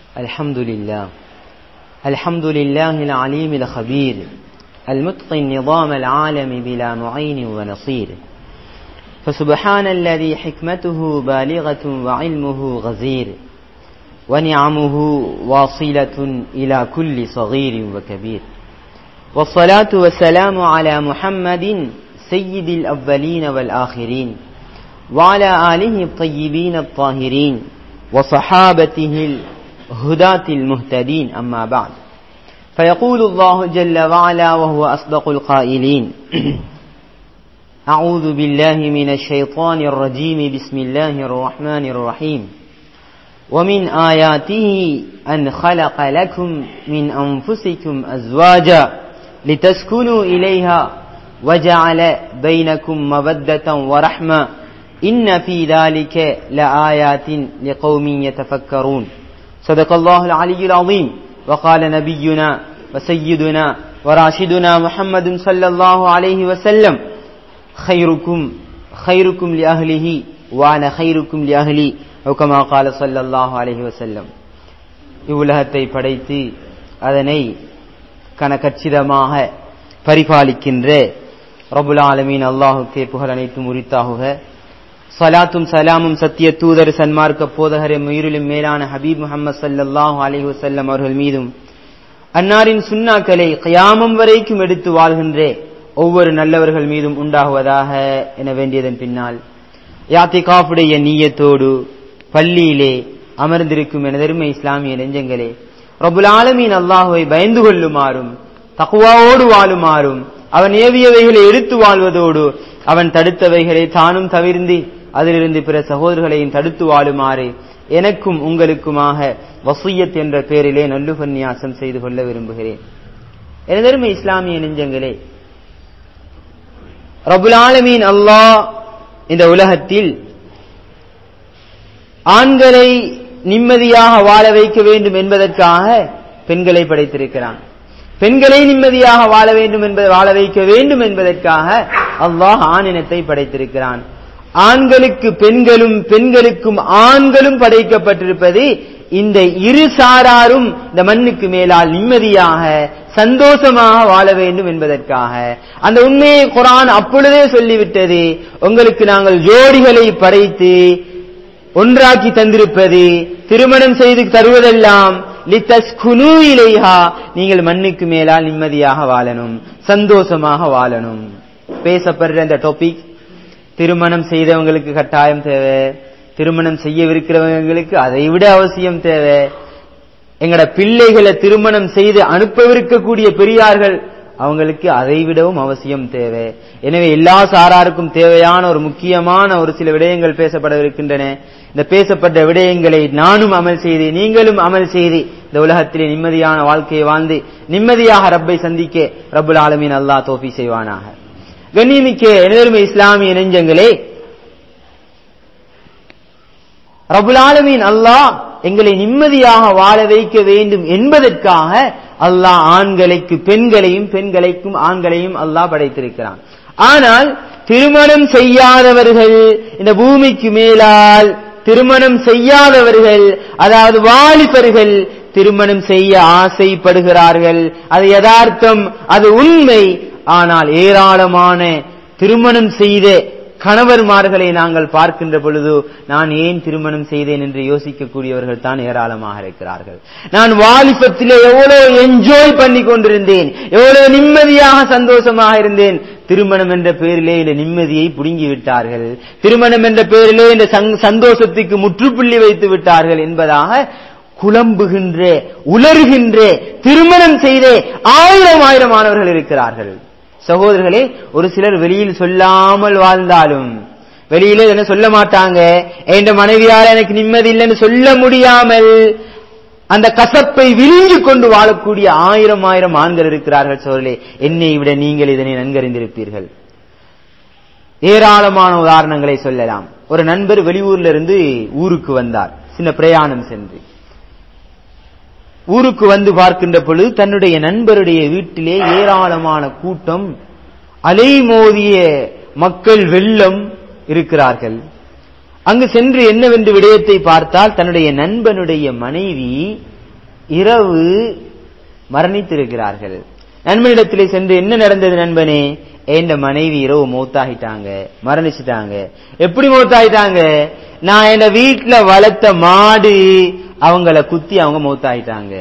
الحمد لله الحمد لله العليم الخبير المتقن نظام العالم بلا معين ونصير فسبحان الذي حكمته بالغة وعلمه غزير ونعمه واصلة إلى كل صغير وكبير والصلاة والسلام على محمد سيد الأولين والآخرين وعلى آله الطيبين الطاهرين وصحابته الهداة المهتدين أما بعد فيقول الله جل وعلا وهو أصدق القائلين أعوذ بالله من الشيطان الرجيم بسم الله الرحمن الرحيم ومن آياته أن خلق لكم من أنفسكم أزواجا لتسكنوا إليها وجعل بينكم مودة ورحمة إن في ذلك لآيات لقوم يتفكرون صدق الله العلي العظيم وقال نبينا وسيدنا وراشدنا محمد صلى الله عليه وسلم خيركم خيركم لأهله وأنا خيركم لأهلي أو كما قال صلى الله عليه وسلم இவ்வுலகத்தை படைத்து அதனை கனகச்சிதமாக பரிபாலிக்கின்ற ரபுல் ஆலமீன் அல்லாஹுக்கே புகழ் அனைத்தும் உரித்தாகுக சலாத்தும் சலாமும் சத்திய தூதர் சன்மார்க்க போதகர உயிரிலும் மேலான ஹபீப் முகமது சல்லாஹூ அலி வசல்லம் அவர்கள் மீதும் அன்னாரின் சுண்ணாக்களை கயாமம் வரைக்கும் எடுத்து வாழ்கின்ற ஒவ்வொரு நல்லவர்கள் மீதும் உண்டாகுவதாக என வேண்டியதன் பின்னால் யாத்திகாஃபுடைய நீயத்தோடு பள்ளியிலே அமர்ந்திருக்கும் எனதருமை இஸ்லாமிய நெஞ்சங்களே ரபுல் ஆலமீன் அல்லாஹுவை பயந்து கொள்ளுமாறும் தக்குவாவோடு வாழுமாறும் அவன் ஏவியவைகளை எடுத்து வாழ்வதோடு அவன் தடுத்தவைகளை தானும் தவிர்ந்து அதிலிருந்து பிற சகோதரர்களையும் தடுத்து வாழுமாறு எனக்கும் உங்களுக்குமாக வசூயத் என்ற பெயரிலே நல்லுபன்யாசம் செய்து கொள்ள விரும்புகிறேன் எனதருமை இஸ்லாமிய நெஞ்சங்களே ரபுல் ஆலமீன் அல்லாஹ் இந்த உலகத்தில் ஆண்களை நிம்மதியாக வாழ வைக்க வேண்டும் என்பதற்காக பெண்களை படைத்திருக்கிறான் பெண்களை நிம்மதியாக வாழ வேண்டும் என்பதை வாழ வைக்க வேண்டும் என்பதற்காக அல்லாஹ் ஆணினத்தை படைத்திருக்கிறான் ஆண்களுக்கு பெண்களும் பெண்களுக்கும் ஆண்களும் படைக்கப்பட்டிருப்பது இந்த இரு சாராரும் இந்த மண்ணுக்கு மேலால் நிம்மதியாக சந்தோஷமாக வாழ வேண்டும் என்பதற்காக அந்த உண்மையை குரான் அப்பொழுதே சொல்லிவிட்டது உங்களுக்கு நாங்கள் ஜோடிகளை படைத்து ஒன்றாக்கி தந்திருப்பது திருமணம் செய்து தருவதெல்லாம் நீங்கள் மண்ணுக்கு மேலால் நிம்மதியாக வாழணும் சந்தோஷமாக வாழணும் பேசப்படுற இந்த டாபிக் திருமணம் செய்தவங்களுக்கு கட்டாயம் தேவை திருமணம் செய்யவிருக்கிறவங்களுக்கு அதை விட அவசியம் தேவை எங்கட பிள்ளைகளை திருமணம் செய்து அனுப்பவிருக்கக்கூடிய பெரியார்கள் அவங்களுக்கு அதை விடவும் அவசியம் தேவை எனவே எல்லா சாராருக்கும் தேவையான ஒரு முக்கியமான ஒரு சில விடயங்கள் பேசப்படவிருக்கின்றன இந்த பேசப்பட்ட விடயங்களை நானும் அமல் செய்து நீங்களும் அமல் செய்து இந்த உலகத்திலே நிம்மதியான வாழ்க்கையை வாழ்ந்து நிம்மதியாக ரப்பை சந்திக்க ரப்புல் ஆலமீன் அல்லாஹ் தோஃபி செய்வானாக கண்ணியமிக்க எனதருமை இஸ்லாமிய நெஞ்சங்களே ரபுல் ஆலமீன் அல்லாஹ் எங்களை நிம்மதியாக வாழ வைக்க வேண்டும் என்பதற்காக அல்லாஹ் ஆண்களுக்கு பெண்களையும் பெண்களைக்கும் ஆண்களையும் அல்லாஹ் படைத்திருக்கிறான் ஆனால் திருமணம் செய்யாதவர்கள் இந்த பூமிக்கு மேலால் திருமணம் செய்யாதவர்கள் அதாவது வாலிபர்கள் திருமணம் செய்ய ஆசைப்படுகிறார்கள் அது யதார்த்தம் அது உண்மை ஆனால் ஏராளமான திருமணம் செய்த கணவர்மார்களை நாங்கள் பார்க்கின்ற பொழுது நான் ஏன் திருமணம் செய்தேன் என்று யோசிக்கக்கூடியவர்கள் தான் ஏராளமாக இருக்கிறார்கள் நான் வாலிபத்திலே எவ்வளவு என்ஜாய் பண்ணி கொண்டிருந்தேன் எவ்வளவு நிம்மதியாக சந்தோஷமாக இருந்தேன் திருமணம் என்ற பெயரிலே இந்த நிம்மதியை புடுங்கி விட்டார்கள் திருமணம் என்ற பெயரிலே இந்த சந்தோஷத்துக்கு முற்றுப்புள்ளி வைத்து விட்டார்கள் என்பதாக குழம்புகின்ற உலர்கின்ற திருமணம் செய்தே ஆயிரம் ஆயிரம் மாணவர்கள் இருக்கிறார்கள் சகோதரர்களே ஒரு சிலர் வெளியில் சொல்லாமல் வாழ்ந்தாலும் வெளியில என்ன சொல்ல மாட்டாங்க என் மனைவியால எனக்கு நிம்மதி இல்லைன்னு சொல்ல முடியாமல் அந்த கசப்பை விரிஞ்சு கொண்டு வாழக்கூடிய ஆயிரம் ஆயிரம் ஆண்கள் இருக்கிறார்கள் சோழலே என்னை விட நீங்கள் இதனை நன்கறிந்திருப்பீர்கள் ஏராளமான உதாரணங்களை சொல்லலாம் ஒரு நண்பர் வெளியூர்ல இருந்து ஊருக்கு வந்தார் சின்ன பிரயாணம் சென்று ஊருக்கு வந்து பார்க்கின்ற பொழுது தன்னுடைய நண்பருடைய வீட்டிலே ஏராளமான கூட்டம் அலைமோதிய மக்கள் வெள்ளம் இருக்கிறார்கள் அங்கு சென்று என்னவென்று விடயத்தை பார்த்தால் தன்னுடைய நண்பனுடைய மனைவி இரவு மரணித்திருக்கிறார்கள் நண்பனிடத்திலே சென்று என்ன நடந்தது நண்பனே என் மனைவி இரவு மௌத்தாகிட்டாங்க மரணிச்சுட்டாங்க எப்படி மௌத்தாகிட்டாங்க நான் என் வீட்டுல வளர்த்த மாடு அவங்கள குத்தி அவங்க மௌத்தாகிட்டாங்க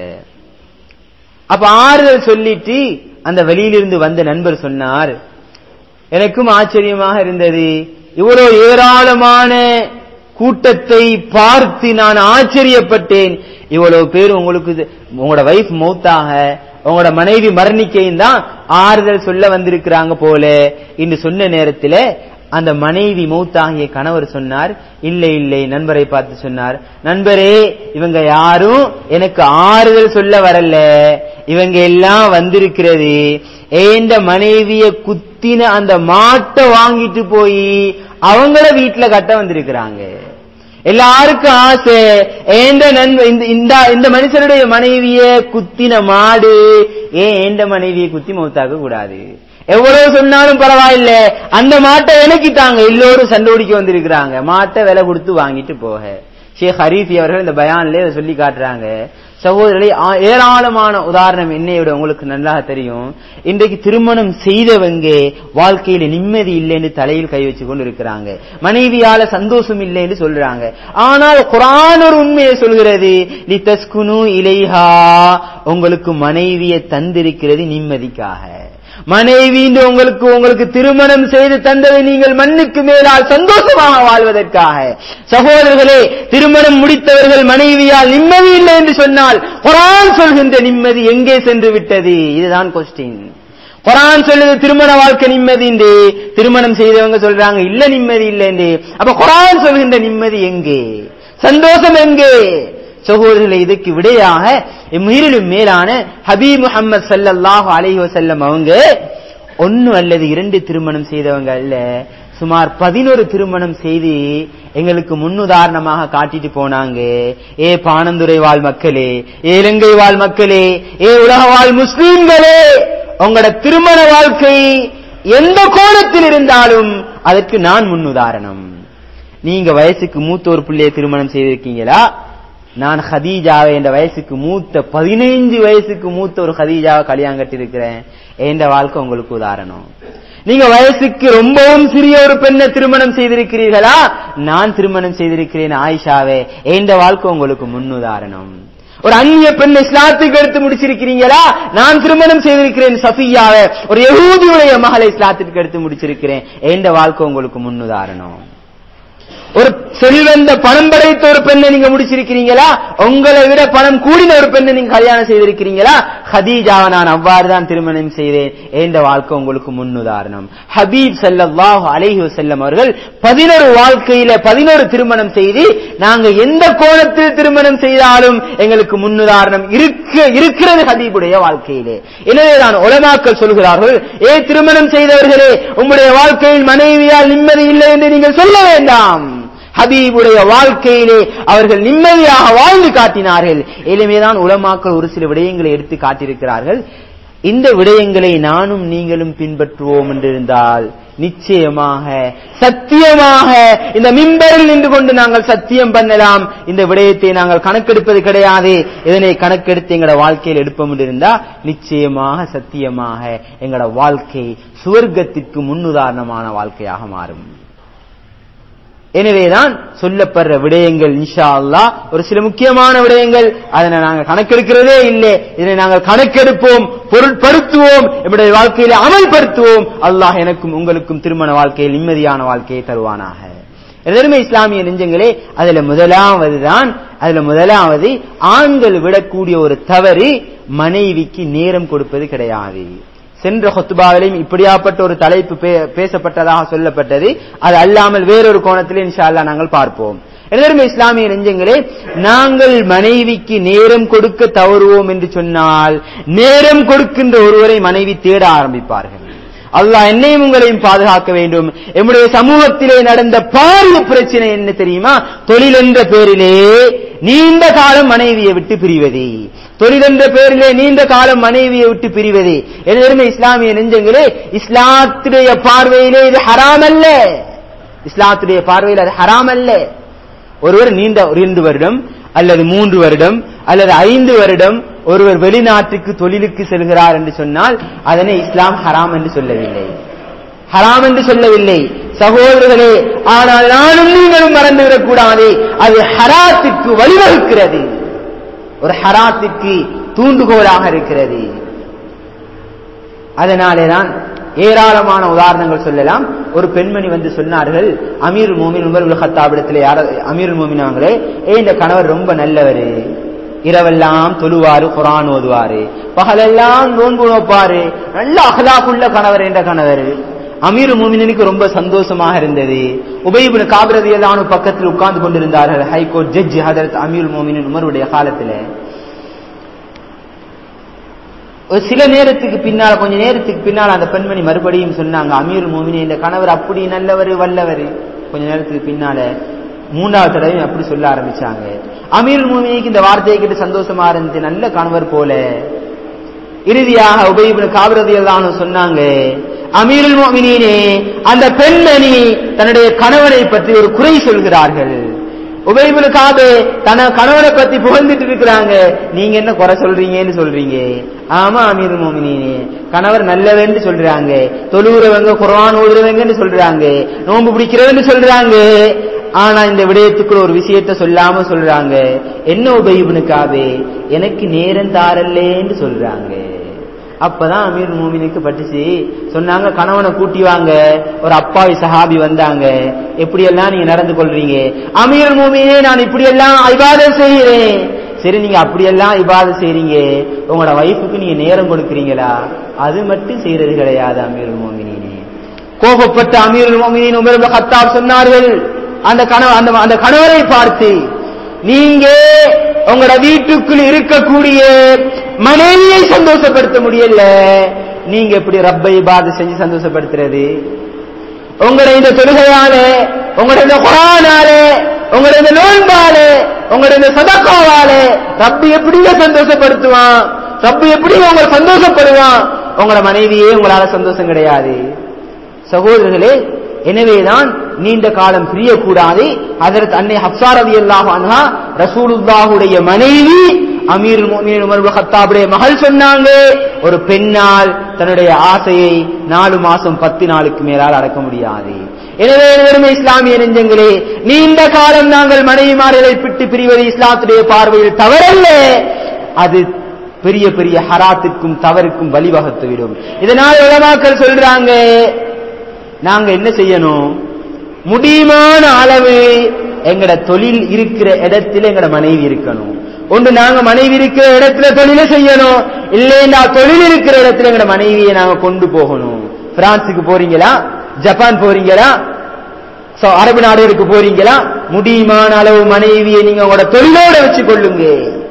அப்ப ஆறுதல் சொல்லிட்டு அந்த வெளியிலிருந்து வந்த நண்பர் சொன்னார் எனக்கும் ஆச்சரியமாக இருந்தது இவ்வளவு ஏராளமான கூட்டத்தை பார்த்து நான் ஆச்சரியப்பட்டேன் இவ்வளவு பேர் உங்களுக்கு இது- உங்களோட வைஃப் மௌத்தாக உங்களோட மனைவி மரணிக்கையும் தான் ஆறுதல் சொல்ல வந்திருக்கிறாங்க போல என்று சொன்ன நேரத்துல அந்த மனைவி மௌத்தாகிய கணவர் சொன்னார் இல்லை இல்லை நண்பரை பார்த்து சொன்னார் நண்பரே இவங்க யாரும் எனக்கு ஆறுதல் சொல்ல வரல இவங்க எல்லாம் வந்திருக்கிறது ஏந்த மனைவிய குத்தின அந்த மாட்டை வாங்கிட்டு போய் அவங்கள வீட்டுல கட்ட வந்திருக்கிறாங்க எல்லாருக்கும் ஆசை ஏண்ட நண்ப இந்த இந்த- இந்த மனுஷனுடைய மனைவிய குத்தின மாடு ஏன் ஏண்ட மனைவியை குத்தி மௌத்தாக்க கூடாது எவ்வளவு சொன்னாலும் பரவாயில்ல அந்த மாட்டை எனக்கிட்டாங்க எல்லோரும் சண்டோடிக்க வந்திருக்கிறாங்க மாட்டை விலை கொடுத்து வாங்கிட்டு போக ஷேக் ஹரீஃபி அவர்கள் இந்த பயான்ல இதை சொல்லி காட்டுறாங்க சகோதரர்களே ஆ- ஏராளமான உதாரணம் என்னையோட உங்களுக்கு நன்றாக தெரியும் இன்றைக்கு திருமணம் செய்தவங்க வாழ்க்கையில நிம்மதி இல்லைன்னு தலையில் கை வச்சு கொண்டு இருக்கிறாங்க மனைவியால சந்தோஷம் இல்லைன்னு சொல்றாங்க ஆனால் குரான் ஒரு உண்மையை சொல்கிறது லி தஸ்குனு இலைஹா உங்களுக்கு மனைவியை தந்திருக்கிறது நிம்மதிக்காக மனைவி என்று உங்களுக்கு உங்களுக்கு திருமணம் செய்து தந்ததை நீங்கள் மண்ணுக்கு மேலால் சந்தோஷமாக வாழ்வதற்காக சகோதரர்களே திருமணம் முடித்தவர்கள் மனைவியால் நிம்மதி இல்லை என்று சொன்னால் குரான் சொல்கின்ற நிம்மதி எங்கே சென்று விட்டது இதுதான் கொஸ்டின் குரான் சொல்லுது திருமண வாழ்க்கை நிம்மதி என்று திருமணம் செய்தவங்க சொல்றாங்க இல்ல நிம்மதி இல்லை என்று அப்ப குரான் சொல்கின்ற நிம்மதி எங்கே சந்தோஷம் எங்கே சகோதரர்களை இதுக்கு விடையாக மீறிலும் மேலான ஹபீப் முஹம்மது ஸல்லல்லாஹு அலைஹி வஸல்லம் அவங்க ஒன்னு அல்லது இரண்டு திருமணம் செய்தவங்க அல்ல சுமார் பதினொரு திருமணம் செய்து எங்களுக்கு முன்னுதாரணமாக காட்டிட்டு போனாங்க ஏ பானந்துரை வாழ் மக்களே ஏ இலங்கை வாழ் மக்களே ஏ உலக வாழ் முஸ்லீம்களே உங்களோட திருமண வாழ்க்கை எந்த கோணத்தில் இருந்தாலும் அதற்கு நான் முன்னுதாரணம் நீங்க வயசுக்கு மூத்த ஒரு பிள்ளையை திருமணம் செய்திருக்கீங்களா நான் ஹதீஜாவை என்ற வயசுக்கு மூத்த பதினைஞ்சு வயசுக்கு மூத்த ஒரு ஹதீஜாவை கல்யாணம் கட்டியிருக்கிறேன் என்ற வாழ்க்கை உங்களுக்கு உதாரணம் நீங்க வயசுக்கு ரொம்பவும் சிறிய ஒரு பெண்ணை திருமணம் செய்திருக்கிறீர்களா நான் திருமணம் செய்திருக்கிறேன் ஆயிஷாவே என்ற வாழ்க்கை உங்களுக்கு முன்னுதாரணம் ஒரு அந்நிய பெண் இஸ்லாத்துக்கு எடுத்து முடிச்சிருக்கிறீங்களா நான் திருமணம் செய்திருக்கிறேன் சஃபியாவை ஒரு யகூதியுடைய மகளை இஸ்லாத்துக்கு எடுத்து முடிச்சிருக்கிறேன் என்ற வாழ்க்கை உங்களுக்கு முன்னுதாரணம் ஒரு செல்வந்த பணம் படைத்த ஒரு பெண்ணை நீங்க முடிச்சிருக்கிறீங்களா உங்களை விட பணம் கூடின ஒரு பெண்ணை நீங்க கல்யாணம் செய்திருக்கிறீங்களா ஹதீஜாவை நான் அவ்வாறு தான் திருமணம் செய்தேன் என்ற வாழ்க்கை உங்களுக்கு முன்னுதாரணம் ஹபீப் ஸல்லல்லாஹு அலைஹி வஸல்லம் அவர்கள் பதினொரு வாழ்க்கையில பதினொரு திருமணம் செய்து நாங்க எந்த கோணத்தில் திருமணம் செய்தாலும் எங்களுக்கு முன்னுதாரணம் இருக்க இருக்கிறது ஹபீபுடைய வாழ்க்கையிலே எனவேதான் உலமாக்கள் சொல்கிறார்கள் ஏ திருமணம் செய்தவர்களே உங்களுடைய வாழ்க்கையில் மனைவியால் நிம்மதி இல்லை என்று நீங்கள் சொல்ல வேண்டாம் ஹபீபுடைய வாழ்க்கையிலே அவர்கள் நிம்மதியாக வாழ்ந்து காட்டினார்கள் எளிமைதான் உலமாக்கள் ஒரு சில விடயங்களை எடுத்து காட்டியிருக்கிறார்கள் இந்த விடயங்களை நானும் நீங்களும் பின்பற்றுவோம் என்றிருந்தால் நிச்சயமாக சத்தியமாக இந்த மிம்பரில் நின்று கொண்டு நாங்கள் சத்தியம் பண்ணலாம் இந்த விடயத்தை நாங்கள் கணக்கெடுப்பது கிடையாது இதனை கணக்கெடுத்து எங்களோட வாழ்க்கையில் எடுப்போம் என்றிருந்தா நிச்சயமாக சத்தியமாக எங்களோட வாழ்க்கை சுவர்க்கத்திற்கு முன்னுதாரணமான வாழ்க்கையாக மாறும் எனவேதான் சொல்லப்படுற விடயங்கள் இன்ஷா அல்லாஹ் ஒரு சில முக்கியமான விடயங்கள் அதனை நாங்கள் கணக்கெடுக்கிறதே இல்லை இதனை நாங்கள் கணக்கெடுப்போம் பொருட்படுத்துவோம் நம்முடைய வாழ்க்கையில அமல்படுத்துவோம் அல்லாஹ் எனக்கும் உங்களுக்கும் திருமண வாழ்க்கையில் நிம்மதியான வாழ்க்கையை தருவானாக எதற்குமே இஸ்லாமிய நெஞ்சங்களே அதுல முதலாவது தான் அதுல முதலாவது ஆண்கள் விடக்கூடிய ஒரு தவறு மனைவிக்கு நேரம் கொடுப்பது கிடையாது சென்ற ஹொத்துபாவிலையும் இப்படியாப்பட்ட ஒரு தலைப்பு பே- பேசப்பட்டதாக சொல்லப்பட்டது அது அல்லாமல் வேறொரு கோணத்தில் இன்ஷா அல்லாஹ் நாங்கள் பார்ப்போம் எல்லோருமே இஸ்லாமிய நெஞ்சங்களே நாங்கள் மனைவிக்கு நேரம் கொடுக்க தவறுவோம் என்று சொன்னால் நேரம் கொடுக்கின்ற ஒருவரை மனைவி தேட ஆரம்பிப்பார்கள் அல்லாஹ் என்னையும் உங்களையும் பாதுகாக்க வேண்டும் எம்முடைய சமூகத்திலே நடந்த பாரிய பிரச்சனை என்ன தெரியுமா தொழில் என்ற பேரிலே நீண்ட காலம் மனைவியை விட்டு பிரிவது தொழில் என்ற பேரிலே நீண்ட காலம் மனைவியை விட்டு பிரிவது எதிர்மை இஸ்லாமிய நெஞ்சங்களே இஸ்லாத்துடைய பார்வையிலே இது ஹராம் அல்ல இஸ்லாத்துடைய பார்வையில் அது ஹராம் அல்ல ஒருவர் நீண்ட ஒரு இரண்டு வருடம் அல்லது மூன்று வருடம் அல்லது ஐந்து வருடம் ஒருவர் வெளிநாட்டுக்கு தொழிலுக்கு செல்கிறார் என்று சொன்னால் அதனை இஸ்லாம் ஹராம் என்று சொல்லவில்லை ஹராம் என்று சொல்லவில்லை சகோதரர்களே ஆனால் நானும் நீங்களும் மறந்துவிடக் கூடாது அது ஹராத்திற்கு வழிவகுக்கிறது ஒரு ஹராத்திற்கு தூண்டுகோலாக இருக்கிறது அதனாலேதான் ஏராளமான உதாரணங்கள் சொல்லலாம் ஒரு பெண்மணி வந்து சொன்னார்கள் அமீர் மோமின் உமர் ஹத்தாபிடத்தில் யார அமீர் மோமின் அவங்களே ஏ இந்த கணவர் ரொம்ப நல்லவர் இரவெல்லாம் தொழுவாரு குரான் ஓதுவாரு பகலெல்லாம் நோன்பு நோப்பாரு நல்ல அகலாக்குள்ள கணவர் என்ற கணவர் அமீர் மோமினுக்கு ரொம்ப சந்தோஷமாக இருந்தது உபயிபின் காபிரதியலான பக்கத்தில் உட்கார்ந்து கொண்டிருந்தார்கள் ஹைகோர்ட் ஜட்ஜ் ஹதரத் அமீர் மோமின் உமருடைய காலத்துல ஒரு சில நேரத்துக்கு பின்னால கொஞ்ச நேரத்துக்கு பின்னால் அந்த பெண்மணி மறுபடியும் சொன்னாங்க அமீர் மோமினே இந்த கணவர் அப்படி நல்லவர் வல்லவர் கொஞ்ச நேரத்துக்கு பின்னால மூன்றாவது தடவை அப்படி சொல்ல ஆரம்பிச்சாங்க அமீர் மோமினிக்கு இந்த வார்த்தையை கேட்டு சந்தோஷமா இருந்துச்சு நல்ல கணவர் போல இறுதியாக உபயோக காவிரதியில் சொன்னாங்க அமீருல் மோமினே அந்த பெண்மணி தன்னுடைய கணவனை பற்றி ஒரு குறை சொல்கிறார்கள் உபயபுல் காபே தன கணவனை பத்தி புகழ்ந்துட்டு இருக்கிறாங்க நீங்க என்ன குறை சொல்றீங்கன்னு சொல்றீங்க ஆமா அமீர் மோமினே கணவர் நல்லவன்னு சொல்றாங்க தொழுகிறவங்க குரான் ஓதுறவங்கன்னு சொல்றாங்க நோன்பு பிடிக்கிறவன்னு சொல்றாங்க ஆனா இந்த விடயத்துக்குள்ள ஒரு விஷயத்த சொல்லாம சொல்றாங்க என்ன உபயோகனுக்காவே எனக்கு நேரம் தாரல்லேன்னு சொல்றாங்க அப்பதான் அமீர் மூமினுக்கு பட்டுச்சு சொன்னாங்க கணவனை கூட்டி வாங்க ஒரு அப்பாவி சஹாபி வந்தாங்க எப்படி எல்லாம் நீங்க நடந்து கொள்றீங்க அமீர் மூமினே நான் இப்படி எல்லாம் இபாதம் செய்கிறேன் சரி நீங்க அப்படியெல்லாம் இபாதம் செய்றீங்க உங்களோட வைஃபுக்கு நீங்க நேரம் கொடுக்குறீங்களா அது மட்டும் செய்யறது கிடையாது அமீர் மோமினே கோபப்பட்ட அமீர் மோமினின் உமர் ஹத்தாப் சொன்னார்கள் அந்த கணவ அந்த அந்த கணவரை பார்த்து நீங்க உங்களோட வீட்டுக்குள் இருக்கக்கூடிய மனைவியை சந்தோஷப்படுத்த முடியல நீங்க எப்படி ரப்பை பாது செஞ்சு சந்தோஷப்படுத்துறது உங்களுடைய இந்த தொழுகையால உங்களுடைய இந்த குரானால உங்களுடைய இந்த நோன்பால உங்களுடைய இந்த சதக்காவால ரப்பு எப்படிங்க சந்தோஷப்படுத்துவான் ரப்பு எப்படி உங்களை சந்தோஷப்படுவான் உங்களோட மனைவியே உங்களால சந்தோஷம் கிடையாது சகோதரர்களே எனவேதான் நீண்ட காலம் பிரியக்கூடாது அதற்கு அன்னை ஹப்சாரதி அல்லாஹ் அன்ஹா ரசூலுல்லாஹுடைய மனைவி அமீர் உமர் ஹத்தாபுடைய மகள் சொன்னாங்க ஒரு பெண்ணால் தன்னுடைய ஆசையை நாலு மாசம் பத்து நாளுக்கு மேலால் அடக்க முடியாது எனவே வெறுமை இஸ்லாமிய நெஞ்சங்களே நீண்ட காலம் நாங்கள் மனைவிமார்களை விட்டு பிரிவது இஸ்லாத்துடைய பார்வையில் தவறல்ல அது பெரிய பெரிய ஹராத்திற்கும் தவறுக்கும் வழிவகுத்துவிடும் இதனால் உலமாக்கள் சொல்றாங்க நாங்க என்ன செய்யணும் முடியுமான அளவு எங்கட தொழில் இருக்கிற இடத்துல எங்கட மனைவி இருக்கணும் ஒன்று நாங்க மனைவி இருக்கிற இடத்துல தொழிலை செய்யணும் இல்லைன்னா தொழில் இருக்கிற இடத்துல எங்கட மனைவியை நாங்க கொண்டு போகணும் பிரான்சுக்கு போறீங்களா ஜப்பான் போறீங்களா அரபு நாடுகளுக்கு போறீங்களா முடியுமான அளவு மனைவியை நீங்க உங்களோட தொழிலோட வச்சு கொள்ளுங்க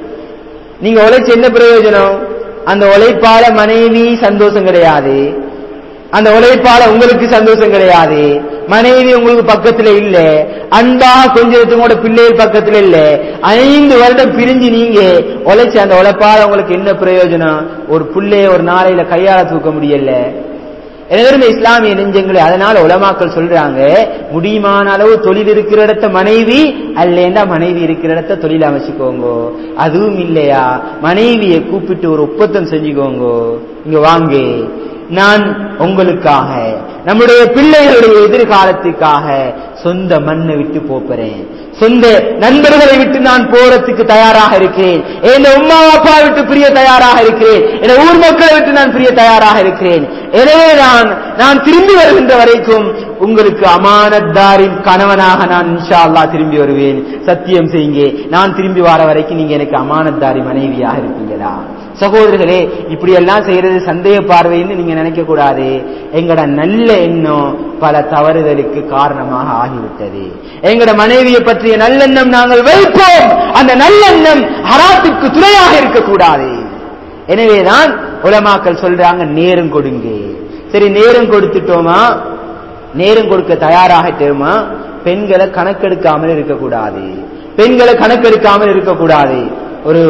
நீங்க உழைச்சு என்ன பிரயோஜனம் அந்த உழைப்பால மனைவி சந்தோஷம் கிடையாது அந்த உழைப்பால உங்களுக்கு சந்தோஷம் கிடையாது மனைவி உங்களுக்கு பக்கத்துல இல்ல அன்பாக கொஞ்சத்துக்கு கூட பிள்ளைகள் பக்கத்துல இல்ல ஐந்து வருடம் பிரிஞ்சு நீங்க உழைச்சு அந்த உழைப்பால உங்களுக்கு என்ன பிரயோஜனம் ஒரு பிள்ளைய ஒரு நாளையில கையால தூக்க முடியல எனவே இஸ்லாமிய நெஞ்சங்களே அதனால உலமாக்கள் சொல்றாங்க முடியுமான அளவு தொழில் இருக்கிற இடத்த மனைவி அல்லேண்டா மனைவி இருக்கிற இடத்த தொழில் அமைச்சுக்கோங்க அதுவும் இல்லையா மனைவியை கூப்பிட்டு ஒரு ஒப்பந்தம் செஞ்சுக்கோங்க இங்க வாங்க நான் உங்களுக்காக நம்முடைய பிள்ளைகளுடைய எதிர்காலத்துக்காக சொந்த மண்ணை விட்டு போறேன் சொந்த நண்பர்களை விட்டு நான் போறதுக்கு தயாராக இருக்கிறேன் என் உமா அப்பா விட்டு பிரிய தயாராக இருக்கிறேன் என் ஊர் மக்களை விட்டு நான் பிரிய தயாராக இருக்கிறேன் எனவே நான் நான் திரும்பி வருகின்ற வரைக்கும் உங்களுக்கு அமானத்தாரின் கணவனாக நான் இன்ஷா அல்லா திரும்பி வருவேன் சத்தியம் செய்யுங்க நான் திரும்பி வர வரைக்கும் நீங்க எனக்கு அமானத்தாரி மனைவியாக இருப்பீங்களா சகோதரர்களே இப்படி எல்லாம் செய்யறது சந்தேக பார்வைன்னு நீங்க நினைக்க கூடாது எங்கட நல்ல எண்ணம் பல தவறுதலுக்கு காரணமாக ஆகிவிட்டது எங்கட மனைவியை பற்றிய நல்லெண்ணம் நாங்கள் வைப்போம் அந்த நல்லெண்ணம் ஹராத்துக்கு துணையாக இருக்கக்கூடாது எனவேதான் உலமாக்கள் சொல்றாங்க நேரம் கொடுங்க சரி நேரம் கொடுத்துட்டோமா நேரம் கொடுக்க தயாராகிட்டோமா பெண்களை கணக்கெடுக்காமல் இருக்கக்கூடாது பெண்களை கணக்கெடுக்காமல் இருக்கக்கூடாது ஒரு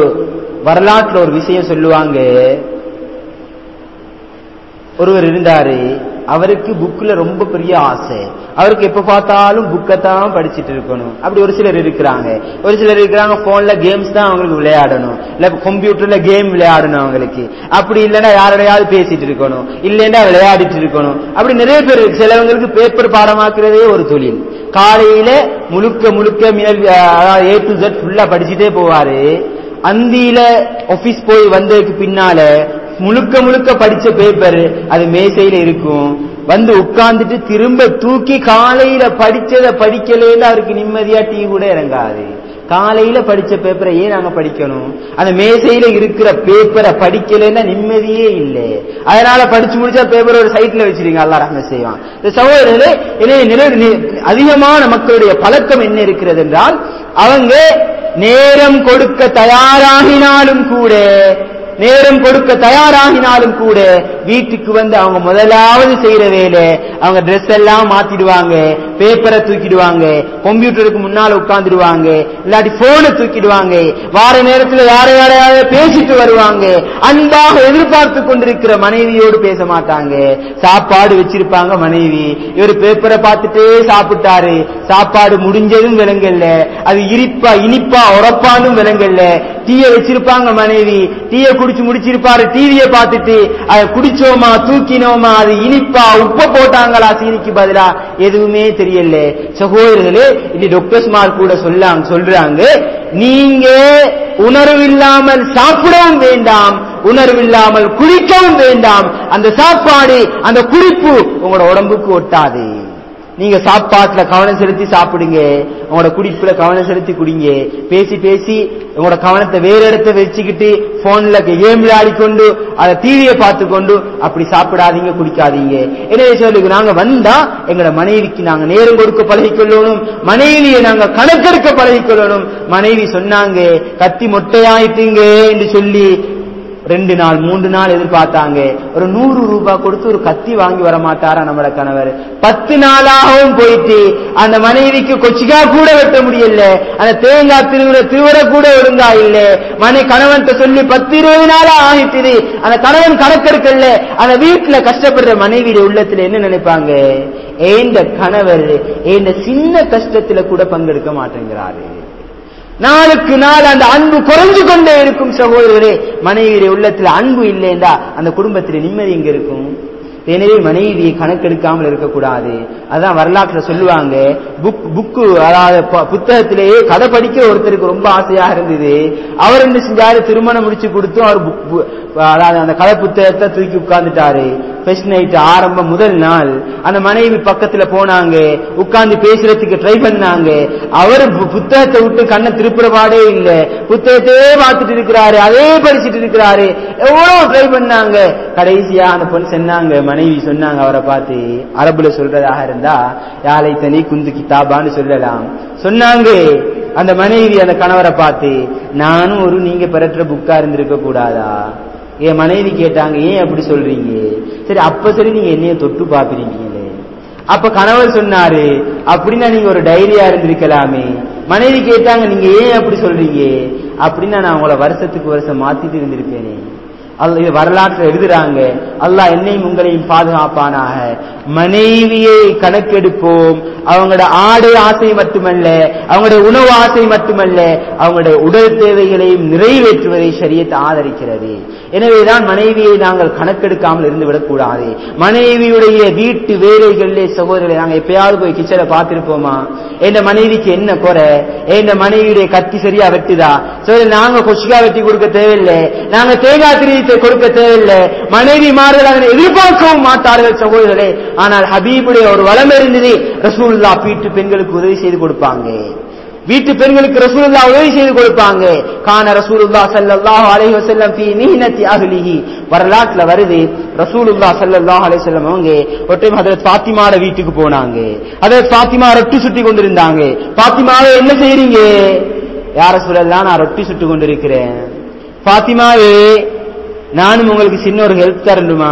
வரலாற்றுல ஒரு விஷயம் சொல்லுவாங்க ஒருவர் இருந்தாரு அவருக்கு புக்ல ரொம்ப பெரிய ஆசை அவருக்கு எப்ப பார்த்தாலும் புக்கை தான் படிச்சுட்டு இருக்கணும் அப்படி ஒரு சிலர் இருக்கிறாங்க ஒரு சிலர் இருக்கிறாங்க போன்ல கேம்ஸ் தான் அவங்களுக்கு விளையாடணும் இல்ல கம்ப்யூட்டர்ல கேம் விளையாடணும் அவங்களுக்கு அப்படி இல்லைன்னா யாரோடையாவது பேசிட்டு இருக்கணும் இல்லைன்னா விளையாடிட்டு இருக்கணும் அப்படி நிறைய பேர் இருக்கு. சிலவங்களுக்கு பேப்பர் பாடமாக்குறதே ஒரு தொழில் காலையில முழுக்க முழுக்க மினல் ஏ டு ஜெட் ஃபுல்லா படிச்சுட்டே போவாரு அந்தியில ஆபீஸ் போய் வந்ததுக்கு பின்னால முழுக்க முழுக்க படிச்ச பேப்பர் அது மேசையில இருக்கும் வந்து உட்கார்ந்துட்டு திரும்ப தூக்கி காலையில படிச்சதை படிக்கலேன்னு அவருக்கு நிம்மதியா டீ கூட இறங்காது காலையில படிச்ச பேப்பரை ஏன் நாங்க படிக்கணும் அந்த மேசையில இருக்கிற பேப்பரை படிக்கலைன்னா நிம்மதியே இல்லை அதனால படிச்சு முடிச்சா பேப்பர் ஒரு சைட்ல வச்சிருங்க அல்லா ரஹ்ம செய்வான் இந்த சகோதரர்களே எனவே நிலை- நி- அதிகமான மக்களுடைய பழக்கம் என்ன இருக்கிறது என்றால் அவங்க நேரம் கொடுக்க தயாராகினாலும் கூட நேரம் கொடுக்க தயாராகினாலும் கூட வீட்டுக்கு வந்து அவங்க முதலாவது செய்யற வேலை அவங்க ட்ரெஸ் எல்லாம் மாத்திடுவாங்க பேப்பரை தூக்கிடுவாங்க கம்ப்யூட்டருக்கு முன்னால உட்கார்ந்துடுவாங்க இல்லாட்டி போனை தூக்கிடுவாங்க வார நேரத்துல யார யாரையாவது பேசிட்டு வருவாங்க அன்பாக எதிர்பார்த்து கொண்டிருக்கிற மனைவியோடு பேச மாட்டாங்க சாப்பாடு வச்சிருப்பாங்க மனைவி இவர் பேப்பரை பார்த்துட்டே சாப்பிட்டாரு சாப்பாடு முடிஞ்சதும் விலங்கல்ல அது இனிப்பா இனிப்பா உரப்பானும் விலங்கல்ல டீய வச்சிருப்பாங்க மனைவி டீய குடிச்சு முடிச்சிருப்பாரு டிவிய பார்த்துட்டு அதை குடிச்சோமா தூக்கினோமா அது இனிப்பா உப்ப போட்டாங்களா சீனிக்கு பதிலா எதுவுமே தெரியல சகோதரர்களே இது டாக்டர்ஸ்மார் கூட சொல்லாங்க சொல்றாங்க நீங்க உணர்வில்லாமல் சாப்பிடவும் வேண்டாம் உணர்வில்லாமல் குடிக்கவும் வேண்டாம் அந்த சாப்பாடு அந்த குறிப்பு உங்களோட உடம்புக்கு ஒட்டாது நீங்க சாப்பாட்டுல கவனம் செலுத்தி சாப்பிடுங்க உங்களோட குடிப்புல கவனம் செலுத்தி குடிங்க பேசி பேசி உங்களோட கவனத்தை வேற இடத்த வச்சுக்கிட்டு போன்ல கேம் விளையாடி கொண்டு அதை டிவியை பார்த்து கொண்டு அப்படி சாப்பிடாதீங்க குடிக்காதீங்க எனவே சொல்லி நாங்க வந்தா எங்களோட மனைவிக்கு நாங்க நேரம் கொடுக்க பழகிக்கொள்ளணும் மனைவியை நாங்க கணக்கெடுக்க பழகிக்கொள்ளணும் மனைவி சொன்னாங்க கத்தி மொட்டையாயிட்டுங்க என்று சொல்லி ரெண்டு நாள் மூன்று நாள் எதிர்பார்த்தாங்க ஒரு நூறு ரூபாய் கொடுத்து ஒரு கத்தி வாங்கி வர மாட்டாரா நம்மளோட கணவர் பத்து நாளாகவும் போயிட்டு அந்த மனைவிக்கு கொச்சிக்கா கூட வெட்ட முடியல அந்த தேங்காய் திருவிழா திருவிட கூட ஒழுங்கா இல்ல மனை கணவன்கிட்ட சொல்லி பத்து இருபது நாளா ஆகிட்டுது அந்த கணவன் கணக்கெடுக்கல அந்த வீட்டுல கஷ்டப்படுற மனைவியுடைய உள்ளத்துல என்ன நினைப்பாங்க ஏந்த கணவர் ஏந்த சின்ன கஷ்டத்துல கூட பங்கெடுக்க மாட்டேங்கிறாரு நாளுக்கு நாள் அந்த அன்பு குறைஞ்சு கொண்டே இருக்கும் சகோதரரே மனைவியுடைய உள்ளத்துல அன்பு இல்லைண்டா அந்த குடும்பத்தில் நிம்மதி எங்க இருக்கும் எனவே மனைவியை கணக்கெடுக்காமல் இருக்கக்கூடாது அதான் வரலாற்றுல சொல்லுவாங்க புக் புக்கு அதாவது ப- புத்தகத்திலேயே கதை படிக்க ஒருத்தருக்கு ரொம்ப ஆசையாக இருந்தது அவர் என்ன செஞ்சாரு திருமணம் முடிச்சு கொடுத்தும் அவர் புக் பு- அதாவது அந்த கதை புத்தகத்தை தூக்கி உட்கார்ந்துட்டாரு ஃபர்ஸ்ட் நைட் ஆரம்பம் முதல் நாள் அந்த மனைவி பக்கத்துல போனாங்க உட்கார்ந்து பேசுறதுக்கு ட்ரை பண்ணாங்க அவர் பு- புத்தகத்தை விட்டு கண்ணை திருப்புற பாடே இல்ல புத்தகத்தையே பார்த்துட்டு இருக்கிறாரு அதே படிச்சுட்டு இருக்கிறாரு எவ்வளவு ட்ரை பண்ணாங்க கடைசியா அந்த பொண்ணு சொன்னாங்க மனைவி சொன்னாங்க அவரை பார்த்து அரபுல சொல்றதாக இருந்தா யாழை தனி குந்து கிதாபான்னு சொல்லலாம் சொன்னாங்க அந்த மனைவி அந்த கணவரை பார்த்து நானும் ஒரு நீங்க பெறற்ற புக்கா இருந்திருக்க கூடாதா என் மனைவி கேட்டாங்க ஏன் அப்படி சொல்றீங்க சரி அப்ப சரி நீங்க என்னைய தொட்டு பாப்பிருக்கீங்களே அப்ப கணவர் சொன்னாரு அப்படின்னா நீங்க ஒரு டைரியா இருந்திருக்கலாமே மனைவி கேட்டாங்க நீங்க ஏன் அப்படி சொல்றீங்க அப்படின்னா நான் உங்களை வருஷத்துக்கு வருஷம் மாத்திட்டு இருந்திருப்பேனே அல்ல இது வரலாற்று எழுதுறாங்க அல்லாஹ் என்னையும் உங்களையும் பாதுகாப்பானாக மனைவியை கணக்கெடுப்போம் அவங்களோட ஆடை ஆசை மட்டுமல்ல அவங்களுடைய உணவு ஆசை மட்டுமல்ல அவங்களுடைய உடல் தேவைகளையும் நிறைவேற்றுவதை சரியத்தை ஆதரிக்கிறது எனவேதான் மனைவியை நாங்கள் கணக்கெடுக்காமல் இருந்து விடக்கூடாது மனைவியுடைய வீட்டு வேலைகளிலே சகோதரர்களை நாங்கள் எப்பயாவது போய் கிச்சனை பார்த்திருப்போமா என் மனைவிக்கு என்ன குறை என் மனைவியுடைய கத்தி சரியா வெட்டுதா சரி நாங்க கொச்சிக்கா வெட்டி கொடுக்க தேவையில்லை நாங்க தேங்காய் திரித்தை கொடுக்க தேவையில்லை மனைவி மாறுதல் அதனை எதிர்பார்க்கவும் மாட்டார்கள் சகோதரர்களே ஆனால் ஹபீபுடைய ஒரு வளம் இருந்தது ரசூலுல்லா வீட்டு பெண்களுக்கு உதவி செய்து கொடுப்பாங்க வீட்டு பெண்களுக்கு ரசூலுல்லா உதவி செய்து கொடுப்பாங்க கான ரசூலுல்லா ஸல்லல்லாஹு அலைஹி வஸல்லம் ஃபீ மிஹ்னத்தி அஹ்லிஹி வரலாற்றுல வருது ரசூலுல்லா ஸல்லல்லாஹு அலைஹி வஸல்லம் அவங்க ஒரு டைம் ஹஜரத் ஃபாத்திமாட வீட்டுக்கு போனாங்க ஹஜரத் ஃபாத்திமா ரொட்டி சுட்டி கொண்டிருந்தாங்க ஃபாத்திமாவே என்ன செய்றீங்க யார சொல்லலாம் நான் ரொட்டி சுட்டு கொண்டிருக்கிறேன் ஃபாத்திமாவே நானும் உங்களுக்கு சின்ன ஒரு ஹெல்ப் தரணுமா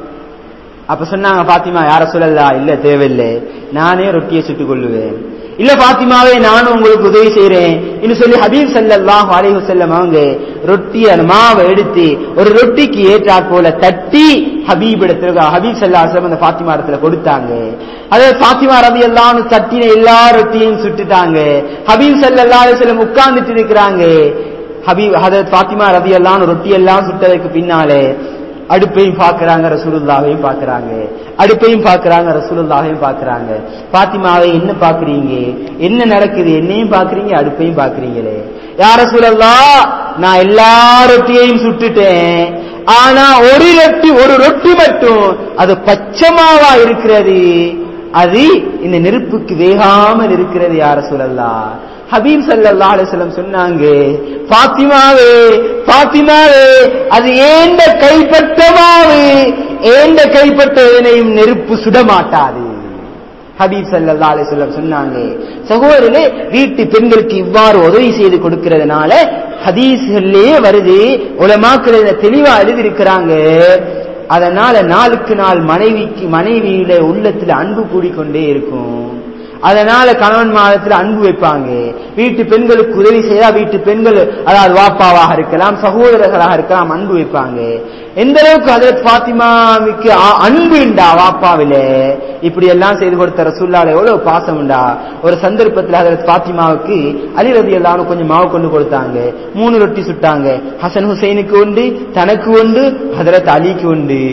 அப்ப சொன்னாங்க பாத்திமா யார சொல்லலா இல்ல தேவையில்லை நானே ரொட்டியை சுட்டுக் கொள்ளுவேன் இல்ல பாத்திமாவே நானும் உங்களுக்கு உதவி செய்றேன் இன்னும் சொல்லி ஹபீப் ஸல்லல்லாஹு அலைஹி வஸல்லம் அவங்க ரொட்டி அந்த மாவை எடுத்து ஒரு ரொட்டிக்கு ஏற்றா போல தட்டி ஹபீப் இடத்துல ஹபீப் சல்லாசலம் அந்த பாத்திமா இடத்துல கொடுத்தாங்க அதே பாத்திமா ரவி எல்லாம் தட்டின எல்லா ரொட்டியும் சுட்டுட்டாங்க ஹபீப் சல்லா அலிஸ்லம் உட்கார்ந்துட்டு இருக்கிறாங்க ஹபீப் ஹதரத் பாத்திமா ரவி எல்லாம் ரொட்டி எல்லாம் சுட்டதுக்கு பின்னாலே அடுப்பையும் பாக்குறாங்க ரசூலுல்லாவையும் பாக்குறாங்க அடுப்பையும் பாக்குறாங்க ரசூலுல்லாவையும் பாக்குறாங்க பாத்திமாவை என்ன பாக்குறீங்க என்ன நடக்குது என்னையும் பாக்குறீங்க அடுப்பையும் பாக்குறீங்களே யார சூழல்லா நான் எல்லா ரொட்டியையும் சுட்டுட்டேன் ஆனா ஒரு ரொட்டி ஒரு ரொட்டி மட்டும் அது பச்சமாவா இருக்கிறது அது இந்த நெருப்புக்கு வேகாமல் இருக்கிறது யார சூழல்லா ஹபீப் சல்லா அலிஸ்லம் சொன்னாங்க பாத்திமாவே பாத்திமாவே அது ஏண்ட கைப்பற்றமாவு ஏண்ட கைப்பற்றதனையும் நெருப்பு சுடமாட்டாது ஹபீப் சல்லா அலிஸ்லம் சொன்னாங்க சகோதரர்களே வீட்டு பெண்களுக்கு இவ்வாறு உதவி செய்து கொடுக்கிறதுனால ஹதீஸ்கள்லயே வருது உலமாக்கள் இதை தெளிவா எழுதியிருக்கிறாங்க அதனால நாளுக்கு நாள் மனைவிக்கு மனைவியில உள்ளத்துல அன்பு கூடிக்கொண்டே இருக்கும் அதனால கணவன் மாதத்துல அன்பு வைப்பாங்க வீட்டு பெண்களுக்கு உதவி செய்தா வீட்டு பெண்கள் அதாவது வாப்பாவாக இருக்கலாம் சகோதரர்களாக இருக்கலாம் அன்பு வைப்பாங்க எந்த அளவுக்கு ஹதரத் பாத்திமாவுக்கு அ- அன்பு உண்டா வாப்பாவில இப்படி எல்லாம் செய்து கொடுத்த ரசூல்லால எவ்வளவு பாசம் உண்டா ஒரு சந்தர்ப்பத்துல ஹதரத் பாத்திமாவுக்கு அலி ரதி எல்லாரும் கொஞ்சம் மாவு கொண்டு கொடுத்தாங்க மூணு ரொட்டி சுட்டாங்க ஹசன் ஹுசைனுக்கு உண்டு தனக்கு உண்டு ஹதரத் அலிக்கு உண்டு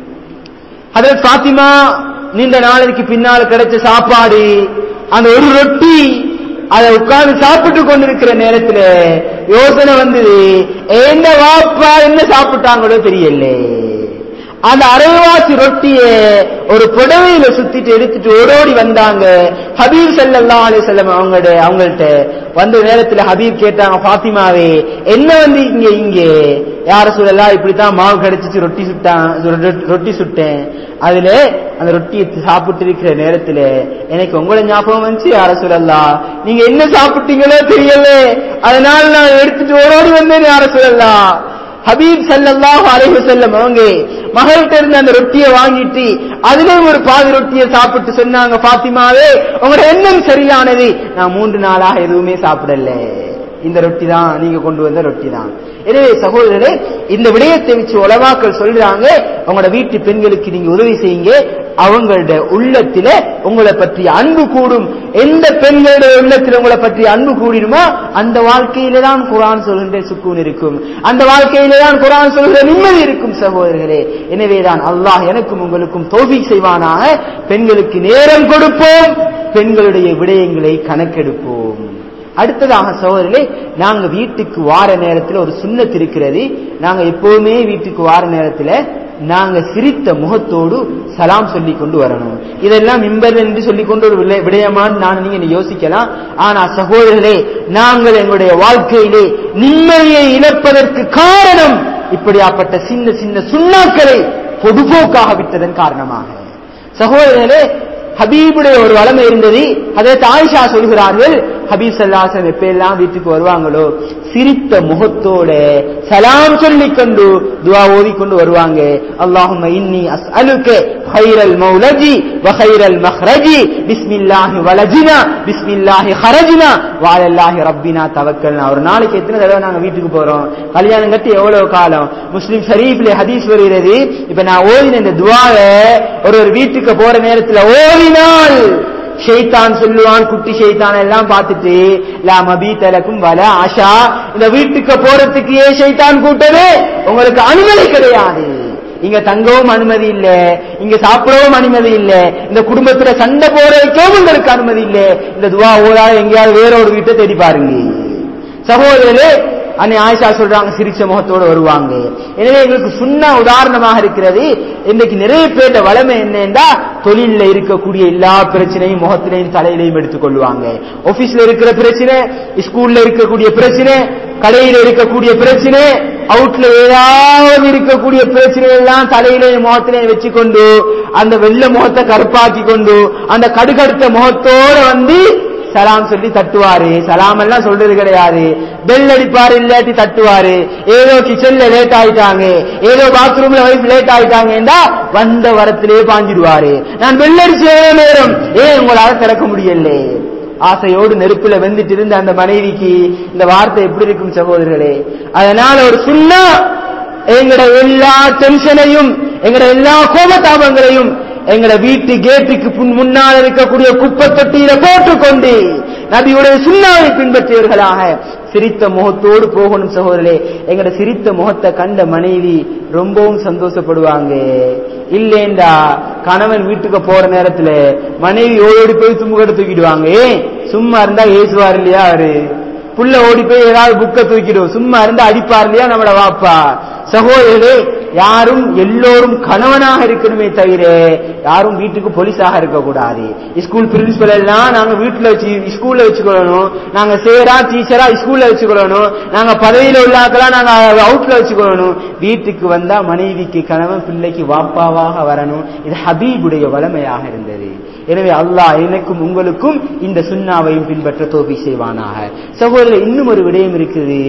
ஹதரத் பாத்திமா நீண்ட நாளைக்கு பின்னால் கிடைச்ச சாப்பாடு அந்த ஒரு ரொட்டி அதை உட்கார்ந்து சாப்பிட்டு கொண்டிருக்கிற நேரத்துல யோசனை வந்தது என்ன வாப்பா என்ன சாப்பிட்டாங்களோ தெரியல அந்த அரைவாசி ரொட்டிய ஒரு புடவையில சுத்திட்டு எடுத்துட்டு ஓடோடி வந்தாங்க ஹபீப் ஸல்லல்லாஹு அலைஹி வஸல்லம் அவங்கள்ட்ட அவங்கள்ட்ட வந்த நேரத்துல ஹபீப் கேட்டாங்க ஃபாத்திமாவே என்ன வந்து இங்க இங்க யார சொல்லலாம் இப்படித்தான் மாவு கிடைச்சிச்சு ரொட்டி சுட்டான் ரொ- ரொட்டி சுட்டேன் அதுல அந்த ரொட்டியை சாப்பிட்டு இருக்கிற நேரத்துல எனக்கு உங்களை ஞாபகம் வந்துச்சு யார சொல்லலாம் நீங்க என்ன சாப்பிட்டீங்களோ தெரியல அதனால நான் எடுத்துட்டு ஓடோடி வந்தேன் யார சொல்லலாம் ஹபீப் ஸல்லல்லாஹு அலைஹி வஸல்லம் அவங்க மகள்கிட்ட இருந்து அந்த ரொட்டியை வாங்கிட்டு அதுலயும் ஒரு பாதி ரொட்டியை சாப்பிட்டு சொன்னாங்க பாத்திமாவே உங்களோட எண்ணம் சரியானது நான் மூன்று நாளாக எதுவுமே சாப்பிடல இந்த ரொட்டி தான் நீங்க கொண்டு வந்த ரொட்டி தான் எனவே சகோதரரே இந்த விடயத்தை வச்சு உலமாக்கள் சொல்றாங்க உங்களோட வீட்டு பெண்களுக்கு நீங்க உதவி செய்யுங்க அவங்களோட உள்ளத்தில உங்களை பற்றி அன்பு கூடும் எந்த பெண்களுடைய உள்ளத்தில் உங்களை பற்றி அன்பு கூடிடுமோ அந்த வாழ்க்கையில தான் குரான் சொல்கின்ற சுக்கூன் இருக்கும் அந்த வாழ்க்கையில தான் குரான் சொல்கிற நிம்மதி இருக்கும் சகோதரர்களே எனவேதான் அல்லாஹ் எனக்கும் உங்களுக்கும் தோல்வி செய்வானாக பெண்களுக்கு நேரம் கொடுப்போம் பெண்களுடைய விடயங்களை கணக்கெடுப்போம் அடுத்ததாக சகோதரர்களே நாங்க வீட்டுக்கு வார நேரத்துல ஒரு சுண்ணத் இருக்கிறது நாங்க எப்பவுமே வீட்டுக்கு வார நேரத்துல நாங்க சிரித்த முகத்தோடு சலாம் சொல்லி கொண்டு வரணும் இதெல்லாம் மிம்பர் என்று சொல்லிக் கொண்டு ஒரு விடய- விடயமான்னு நான் நீங்க யோசிக்கலாம் ஆனா சகோதரர்களே நாங்கள் எங்களுடைய வாழ்க்கையிலே நிம்மதியை இழப்பதற்கு காரணம் இப்படியாப்பட்ட சின்ன சின்ன சுண்ணாக்களை பொதுபோக்காக விட்டதன் காரணமாக சகோதரர்களே ஹபீபுடைய ஒரு வளமை இருந்தது அதற்கு ஆயிஷா சொல்கிறார்கள் ஹபீப் சல்லாசன் எப்ப எல்லாம் வீட்டுக்கு வருவாங்களோ சிரித்த முகத்தோட சலாம் சொல்லிக் கொண்டு துவா ஓதிக்கொண்டு வருவாங்க அல்லாஹும்ம இன்னி அஸ்அலுக خيرல் மௌலஜி وخير மஹ்ரஜி பிஸ்மில்லாஹி வலஜினா பிஸ்மில்லாஹி ஹரஜினா வாலல்லாஹி ரப்பினா தவக்கல்னா ஒரு நாளைக்கு எத்தனை தடவை நாங்க வீட்டுக்கு போறோம் கல்யாணம் கட்டி எவ்வளவு காலம் முஸ்லிம் ஷரீஃப்ல ஹதீஸ் வருகிறது இப்ப நான் ஓதின இந்த துவாவை ஒரு ஒரு வீட்டுக்கு போற நேரத்துல ஓதினால் ஷைத்தான் சொல்லுவான் குட்டி ஷைத்தான் எல்லாம் பார்த்துட்டு லா மபீதலக்கும் வல ஆஷா இந்த வீட்டுக்கு போறதுக்கு ஏன் ஷைத்தான் கூட்டது உங்களுக்கு அனுமதி கிடையாது இங்க தங்கவும் அனுமதி இல்ல இங்க சாப்பிடவும் அனுமதி இல்ல இந்த குடும்பத்துல சண்டை போறதுக்கும் உங்களுக்கு அனுமதி இல்ல இந்த துவா ஓதா எங்கேயாவது வேற ஒரு வீட்டை தேடி பாருங்க சகோதரரே அன்னை ஆயிஷா சொல்றாங்க சிரிச்ச முகத்தோட வருவாங்க எனவே எங்களுக்கு சுண்ணா உதாரணமாக இருக்கிறது இன்னைக்கு நிறைய பேர்ல வளமை என்னன்னா தொழில்ல இருக்கக்கூடிய எல்லா பிரச்சனையும் முகத்திலையும் தலையிலையும் எடுத்துக்கொள்வாங்க ஆபீஸ்ல இருக்கிற பிரச்சனை ஸ்கூல்ல இருக்கக்கூடிய பிரச்சனை கடையில இருக்கக்கூடிய பிரச்சனை அவுட்ல ஏதாவது இருக்கக்கூடிய பிரச்சனை எல்லாம் தலையிலையும் முகத்திலையும் வச்சுக்கொண்டு அந்த வெள்ள முகத்தை கருப்பாக்கி கொண்டு அந்த கடுகடுத்த முகத்தோட வந்து சலாம் சொல்லி தட்டுவாரு சலாம் எல்லாம் சொல்றது கிடையாது பெல் அடிப்பாரு இல்லாட்டி தட்டுவாரு ஏதோ கிச்சன்ல லேட் ஆயிட்டாங்க ஏதோ பாத்ரூம்ல வைஃப் லேட் ஆயிட்டாங்கன்னா வந்த வரத்திலே பாஞ்சிடுவாரு நான் பெல் அடிச்ச எவ்வளவு நேரம் ஏன் உங்களால திறக்க முடியல ஆசையோடு நெருப்புல வெந்துட்டு இருந்த அந்த மனைவிக்கு இந்த வார்த்தை எப்படி இருக்கும் சகோதரர்களே அதனால ஒரு சுண்ணா எங்கட எல்லா டென்ஷனையும் எங்கட எல்லா கோபதாபங்களையும் எங்கட வீட்டு கேட்டுக்கு புன் முன்னால் இருக்கக்கூடிய குப்பை தொட்டியில போட்டுக்கொண்டு நபியுடைய சுண்ணாவை பின்பற்றியவர்களாக சிரித்த முகத்தோடு போகணும் சகோதரே எங்கட சிரித்த முகத்தை கண்ட மனைவி ரொம்பவும் சந்தோஷப்படுவாங்க இல்லேண்டா கணவன் வீட்டுக்கு போற நேரத்துல மனைவி ஓடி போய் தும்புகட்ட தூக்கிடுவாங்க ஏன் சும்மா இருந்தா ஏசுவார் இல்லையா அவரு புள்ள ஓடி போய் ஏதாவது புக்க தூக்கிடும் சும்மா இருந்தா அடிப்பார் இல்லையா நம்மட வாப்பா சகோதரர்களே யாரும் எல்லோரும் கணவனாக இருக்கணுமே தவிர யாரும் வீட்டுக்கு போலீஸாக இருக்கக்கூடாது ஸ்கூல் பிரின்சிபல் எல்லாம் நாங்க வீட்டுல வச்சு ஸ்கூல்ல வச்சுக்கொள்ளணும் நாங்க சேரா டீச்சரா ஸ்கூல்ல வச்சுக்கொள்ளணும் நாங்க பதவியில உள்ளாக்கலாம் நாங்க அவுட்ல வச்சுக்கொள்ளணும் வீட்டுக்கு வந்தா மனைவிக்கு கணவன் பிள்ளைக்கு வாப்பாவாக வரணும் இது ஹபீபுடைய வளமையாக இருந்தது எனவே அல்லாஹ் எனக்கும் உங்களுக்கும் இந்த சுண்ணாவையும் பின்பற்ற தோபி செய்வானாக சகோதரர் இன்னும் ஒரு விடயம் இருக்குது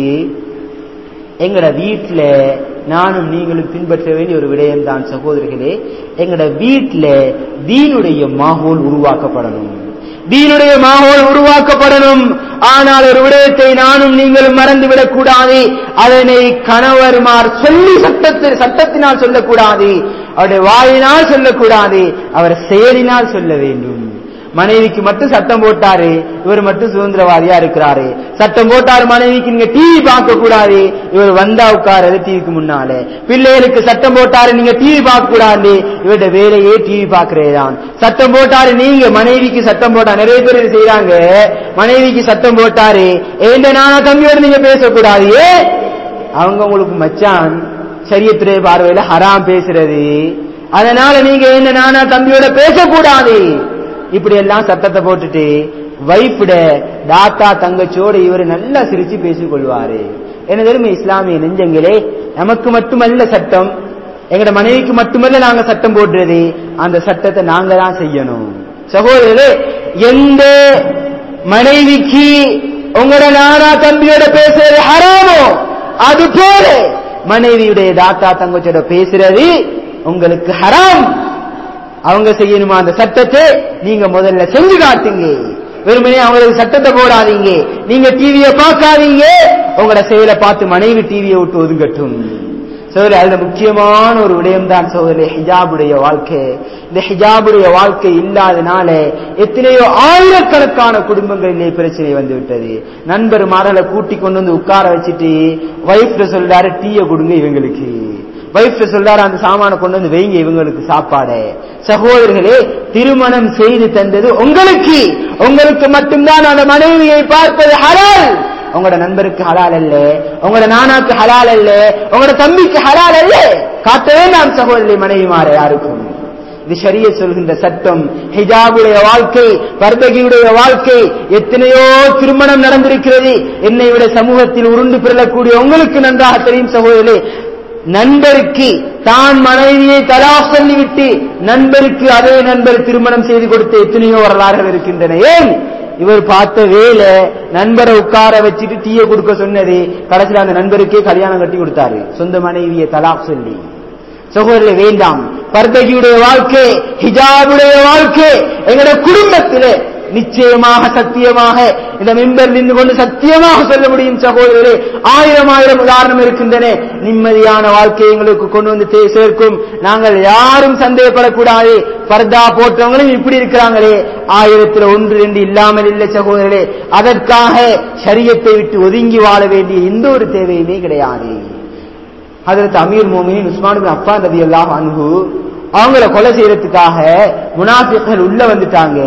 எங்கட வீட்டுல நானும் நீங்களும் பின்பற்ற வேண்டிய ஒரு விடயம் தான் சகோதரர்களே எங்கட வீட்டுல தீனுடைய மாகோல் உருவாக்கப்படணும் தீனுடைய மாகோல் உருவாக்கப்படணும் ஆனால் ஒரு விடயத்தை நானும் நீங்களும் மறந்துவிடக் கூடாது அதனை கணவர்மார் சொல்லி சட்டத்தில் சட்டத்தினால் சொல்லக்கூடாது அவருடைய வாயினால் சொல்லக்கூடாது அவர் செயலினால் சொல்ல வேண்டும் மனைவிக்கு மட்டும் சட்டம் போட்டாரு இவர் மட்டும் சுதந்திரவாதியா இருக்கிறாரு சட்டம் போட்டாரு மனைவிக்கு நீங்க டிவி பார்க்க கூடாது இவர் வந்தா உட்காரு டிவிக்கு முன்னால பிள்ளைகளுக்கு சட்டம் போட்டாரு நீங்க டிவி பார்க்க கூடாது இவருடைய வேலையே டிவி பாக்குறதுதான் சட்டம் போட்டாரு நீங்க மனைவிக்கு சட்டம் போட்டா நிறைய பேர் இது செய்யறாங்க மனைவிக்கு சட்டம் போட்டாரு ஏண்ட நானா தம்பியோட நீங்க பேசக்கூடாது ஏன் அவங்க உங்களுக்கு மச்சான் சரியத்துடைய பார்வையில ஹராம் பேசுறது அதனால நீங்க என்ன நானா தம்பியோட பேசக்கூடாது இப்படி எல்லாம் சத்தத்தை போட்டுட்டு வைஃப்ட தாத்தா தங்கச்சியோட இவர் நல்லா சிரிச்சு பேசிக் கொள்வாரு என்ன தெரியுமா இஸ்லாமிய நெஞ்சங்களே நமக்கு மட்டுமல்ல சட்டம் எங்கட மனைவிக்கு மட்டுமல்ல நாங்க சட்டம் போடுறது அந்த சட்டத்தை நாங்க தான் செய்யணும் சகோதரரே எந்த மனைவிக்கு உங்களோட நானா தம்பியோட பேசுறது ஹராமோ அது போல மனைவியுடைய தாத்தா தங்கச்சியோட பேசுறது உங்களுக்கு ஹராம் அவங்க செய்யணுமா அந்த சட்டத்தை நீங்க முதல்ல செஞ்சு காட்டுங்க வெறுமனே அவங்களுக்கு சட்டத்தை போடாதீங்க நீங்க டிவியை பார்க்காதீங்க உங்களோட செயலை பார்த்து மனைவி டிவியை விட்டு ஒதுங்கட்டும் சோதரி அதுல முக்கியமான ஒரு விடயம் தான் சோதரி ஹிஜாபுடைய வாழ்க்கை இந்த ஹிஜாபுடைய வாழ்க்கை இல்லாதனால எத்தனையோ ஆயிரக்கணக்கான குடும்பங்களிலே பிரச்சனை வந்து விட்டது நண்பர் மாரலை கூட்டி கொண்டு வந்து உட்கார வச்சுட்டு வைஃப்ட சொல்றாரு டீயை கொடுங்க இவங்களுக்கு வைஃப் சொல்றாரு அந்த சாமான கொண்டு வந்து வைங்க இவங்களுக்கு சாப்பாடு சகோதரர்களே திருமணம் செய்து தந்தது உங்களுக்கு உங்களுக்கு மட்டும்தான் அந்த மனைவியை பார்ப்பது ஹலால் உங்களோட நண்பருக்கு ஹலால் அல்ல உங்களோட நானாக்கு ஹலால் அல்ல உங்களோட தம்பிக்கு ஹலால் அல்ல காட்ட வேண்டாம் சகோதரி மனைவி மாற யாருக்கும் இது சரிய சொல்கின்ற சட்டம் ஹிஜாபுடைய வாழ்க்கை பர்தகியுடைய வாழ்க்கை எத்தனையோ திருமணம் நடந்திருக்கிறது என்னை விட சமூகத்தில் உருண்டு பிறழக்கூடிய உங்களுக்கு நன்றாக தெரியும் சகோதரே நண்பருக்கு தான் மனைவியை தலா சொல்லிவிட்டு நண்பருக்கு அதே நண்பர் திருமணம் செய்து கொடுத்த எத்தனையோ வரலாறுகள் இருக்கின்றன ஏன் இவர் பார்த்த வேலை நண்பரை உட்கார வச்சுட்டு டீயை கொடுக்க சொன்னது கடைசியில் அந்த நண்பருக்கே கல்யாணம் கட்டி கொடுத்தாரு சொந்த மனைவியை தலாக் சொல்லி சகோதரரை வேண்டாம் பர்தகியுடைய வாழ்க்கை ஹிஜாபுடைய வாழ்க்கை எங்களுடைய குடும்பத்திலே நிச்சயமாக சத்தியமாக இந்த மெம்பர் நின்று கொண்டு சத்தியமாக சொல்ல முடியும் சகோதரரே ஆயிரம் ஆயிரம் உதாரணம் இருக்கின்றன நிம்மதியான வாழ்க்கை எங்களுக்கு கொண்டு வந்து தே- சேர்க்கும் நாங்கள் யாரும் சந்தேகப்படக்கூடாது பர்தா போட்டவங்களும் இப்படி இருக்கிறாங்களே ஆயிரத்தில் ஒன்று ரெண்டு இல்லாமல் இல்லை சகோதரரே அதற்காக சரியத்தை விட்டு ஒதுங்கி வாழ வேண்டிய எந்த ஒரு தேவையுமே கிடையாது ஹதரத் அமீர் மோமினின் உஸ்மான் பின் அஃபான் ரலியல்லாஹு அன்ஹு அவங்கள கொலை செய்யறதுக்காக முனாஃபிக்கள் உள்ள வந்துட்டாங்க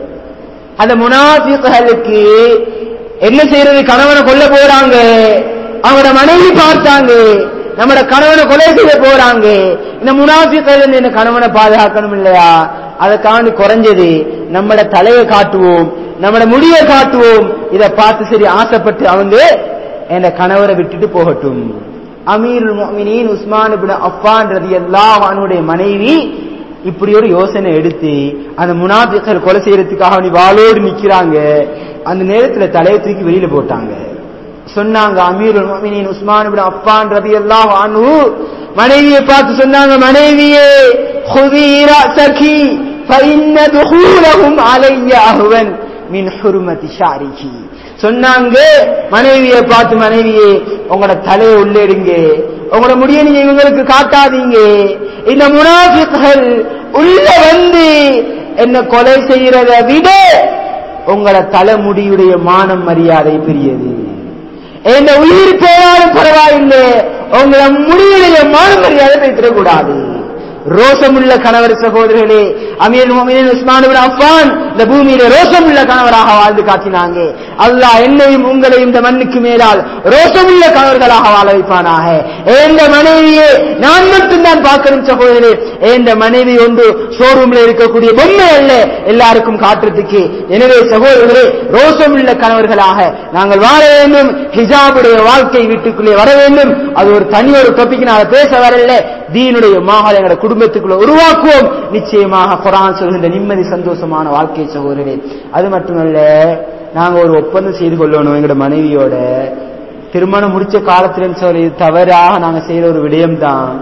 அந்த முனாஃபிக்களுக்கு என்ன செய்யறது கணவனை கொல்ல போறாங்க அவங்களோட மனைவி பார்த்தாங்க நம்மட கணவனை கொலை செய்ய போறாங்க இந்த முனாஃபிக்கள் இந்த கணவனை பாதுகாக்கணும் இல்லையா அதற்காண்டி குறைஞ்சது நம்மட தலையை காட்டுவோம் நம்மட முடியை காட்டுவோம் இதை பார்த்து சரி ஆசைப்பட்டு அவங்க என் கணவரை விட்டுட்டு போகட்டும் அமீருல் முஃமினீன் உஸ்மான் இப்னு அஃபான் ரலியல்லாஹு அன்ஹுடைய மனைவி இப்படி ஒரு யோசனை எடுத்து அந்த முனாபிக்கள் கொலை செய்யறதுக்காக நீ வாளோடு நிக்கிறாங்க அந்த நேரத்துல தலையை தூக்கி வெளியில போட்டாங்க சொன்னாங்க அமீருல் முஃமினீன் உஸ்மான் இப்னு அஃபான் ரலியல்லாஹு அன்ஹு மனைவியை பார்த்து சொன்னாங்க மனைவியே خذي رأسك فإن دخولهم علي أهون من حرمة شعرك சொன்னாங்க மனைவியை பார்த்து மனைவியே உங்களோட தலையை உள்ளே எடுங்க உங்களோட முடிய நீங்க இவங்களுக்கு காட்டாதீங்க இந்த முனாஃபிக்கள் உள்ள வந்து என்ன கொலை செய்யறத விட உங்களோட தலைமுடியுடைய மானம் மரியாதை பெரியது என்ன உயிர் போனாலும் பரவாயில்லை உங்களை முடியுடைய மானம் மரியாதை வைத்திடக்கூடாது ரோஷமுள்ள கணவர் சகோதரர்களே அமீர் முஃமினீன் உஸ்மான் இப்னு அஃபான் இந்த பூமியில ரோஷமுள்ள கணவராக வாழ்ந்து காட்டினாங்க அல்லாஹ் என்னையும் உங்களையும் இந்த மண்ணுக்கு மேலால் ரோஷமுள்ள கணவர்களாக வாழ வைப்பானாக எந்த மனைவியே நான் மட்டும்தான் பார்க்கணும் சகோதரே எந்த மனைவி ஒன்று ஷோரூம்ல இருக்கக்கூடிய பொம்மை அல்ல எல்லாருக்கும் காட்டுறதுக்கு எனவே சகோதரர்களே ரோஷமுள்ள கணவர்களாக நாங்கள் வாழ வேண்டும் ஹிஜாபுடைய வாழ்க்கை வீட்டுக்குள்ளே வர வேண்டும் அது ஒரு தனி ஒரு டாபிக் நான் பேச வரல தீனுடைய மாகால் எங்களோட குடும்பத்துக்குள்ள உருவாக்குவோம் நிச்சயமாக குரான் சொல்கின்ற நிம்மதி சந்தோஷமான வாழ்க்கை சகோதரர்களே அது மட்டுமல்ல நாங்க ஒரு ஒப்பந்தம் செய்து கொள்ளணும் எங்களோட மனைவியோட திருமணம் முடிச்ச காலத்துல சொல்லி தவறாக நாங்க செய்யற ஒரு விடயம் தான்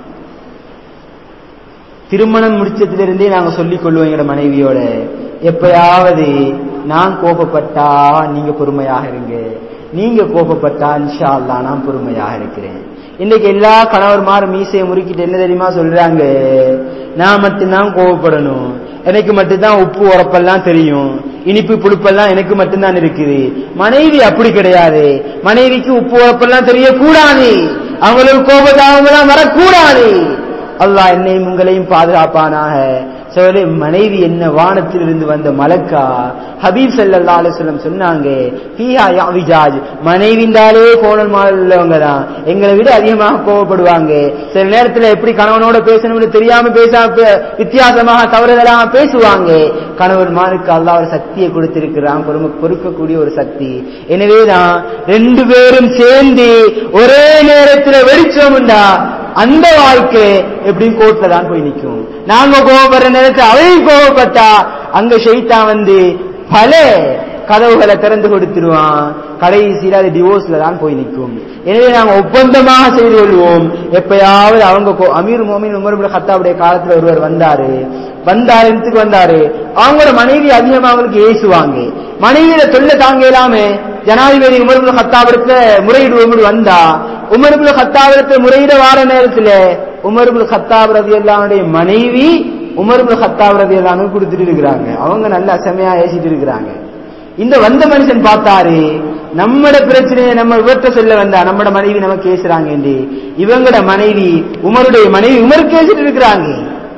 திருமணம் முடிச்சதிலிருந்தே நாங்க சொல்லிக் கொள்வோம் எங்களோட மனைவியோட எப்பயாவது நான் கோபப்பட்டா நீங்க பொறுமையாக இருங்க நீங்க கோபப்பட்டா இன்ஷா அல்லாஹ் நான் பொறுமையாக இருக்கிறேன் இன்னைக்கு எல்லா கணவர்மாரும் மீசையை முறுக்கிட்டு என்ன தெரியுமா சொல்றாங்க நான் மட்டும்தான் கோவப்படணும் எனக்கு மட்டும்தான் உப்பு உரப்பெல்லாம் தெரியும் இனிப்பு புளிப்பெல்லாம் எனக்கு மட்டும்தான் இருக்குது மனைவி அப்படி கிடையாது மனைவிக்கு உப்பு உரப்பெல்லாம் தெரியக்கூடாது அவங்களுக்கு கோபதாபங்களாம் வரக்கூடாது அல்லாஹ் என்னையும் உங்களையும் பாதுகாப்பானாக சோழே மனைவி என்ன வானத்திலிருந்து வந்த மலக்கா ஹபீப் சல்லா அலுவலம் சொன்னாங்க ஹீஹா யாவிஜாஜ் மனைவிந்தாலே கோணல் மாடல் உள்ளவங்க தான் எங்களை விட அதிகமாக கோவப்படுவாங்க சில நேரத்துல எப்படி கணவனோட பேசணும்னு தெரியாம பேச வித்தியாசமாக தவறுதலாக பேசுவாங்க கணவன்மாருக்கு அல்லாஹ் ஒரு சக்தியை கொடுத்திருக்கிறான் பொறுமை பொறுக்கக்கூடிய ஒரு சக்தி எனவேதான் ரெண்டு பேரும் சேர்ந்து ஒரே நேரத்துல வெடிச்சோம்டா அந்த வாழ்க்கை எப்படியும் கோர்ட்ல தான் போய் நிற்கும் நாங்க கோவப்படுற நேரத்தில் அவையும் கோவப்பட்டா அங்க ஷெய்தான் வந்து பல கதவுகளை திறந்து கொடுத்துருவான் கடைசியில அது டிவோர்ஸ்ல தான் போய் நிற்கும் எனவே நாங்க ஒப்பந்தமாக செய்து கொள்வோம் எப்பயாவது அவங்க கோ- அமீர் மோமின் உமர் இப்னு கத்தாவுடைய காலத்துல ஒருவர் வந்தாரு வந்தாரு இடத்துக்கு வந்தாரு அவங்களோட மனைவி அதிகமா அவங்களுக்கு ஏசுவாங்க மனைவியில தொல்லை தாங்க இல்லாம ஜனாதிபதி உமர் இப்னு கத்தாவிடத்துல முறையிடுவோம் வந்தா உமர் இப்னு கத்தாவிடத்துல முறையிட வார நேரத்துல உமர் இப்னு கத்தாப் ரதியல்லாஹுடைய மனைவி உமர் இப்னு கத்தாப் ரதியல்லாஹு கொடுத்துட்டு இருக்கிறாங்க அவங்க நல்ல அசமையா ஏசிட்டு இருக்கிறாங்க இந்த வந்த மனுஷன் பார்த்தாரு நம்மட பிரச்சனையை நம்ம இவர்த்த சொல்ல வந்தா நம்மட மனைவி நமக்கு பேசுறாங்க என்று இவங்கட மனைவி உமருடைய மனைவி உமர் பேசிட்டு இருக்கிறாங்க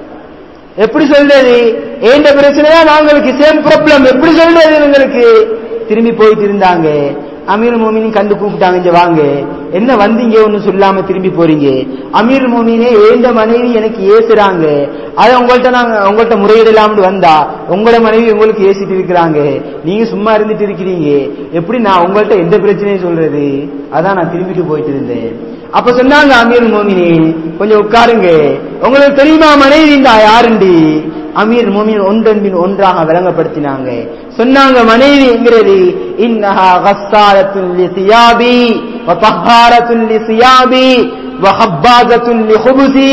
எப்படி சொல்றது ஏண்ட பிரச்சனையா நாங்களுக்கு சேம் ப்ராப்ளம் எப்படி சொல்றது இவங்களுக்கு திரும்பி போயிட்டு இருந்தாங்க அமீர் மோமினின் கண்டு கூப்பிட்டாங்க இங்க வாங்க என்ன வந்தீங்க ஒன்னு சொல்லாம திரும்பி போறீங்க அமீர் மோமினே ஏந்த மனைவி எனக்கு ஏசுறாங்க அதை உங்கள்ட்ட நாங்க உங்கள்ட்ட முறையிடலாம்னு வந்தா உங்களோட மனைவி உங்களுக்கு ஏசிட்டு இருக்கிறாங்க நீங்க சும்மா இருந்துட்டு இருக்கிறீங்க எப்படி நான் உங்கள்ட்ட எந்த பிரச்சனையும் சொல்றது அதான் நான் திரும்பிட்டு போயிட்டு இருந்தேன் அப்ப சொன்னாங்க அமீர் மோமினே கொஞ்சம் உட்காருங்க உங்களுக்கு தெரியுமா மனைவி இந்த யாருண்டி அமீர் மோமின் ஒன்றன் பின் ஒன்றாக விளங்கப்படுத்தினாங்க சொன்னாங்க மனைவிங்கிறது இன்னஹா கஸ்ஸாலத்துன் லி சியாபி வ தஹாரத்துன் லி சியாபி வ ஹப்பாஸத்துன் லி ஹுபுசி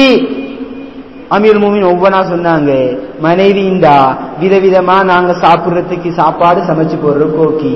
அமீர் மூமின் ஒவ்வொன்றா சொன்னாங்க மனைவி இந்தா விதவிதமா நாங்க சாப்பிடுறதுக்கு சாப்பாடு சமைச்சு போடுற கோக்கி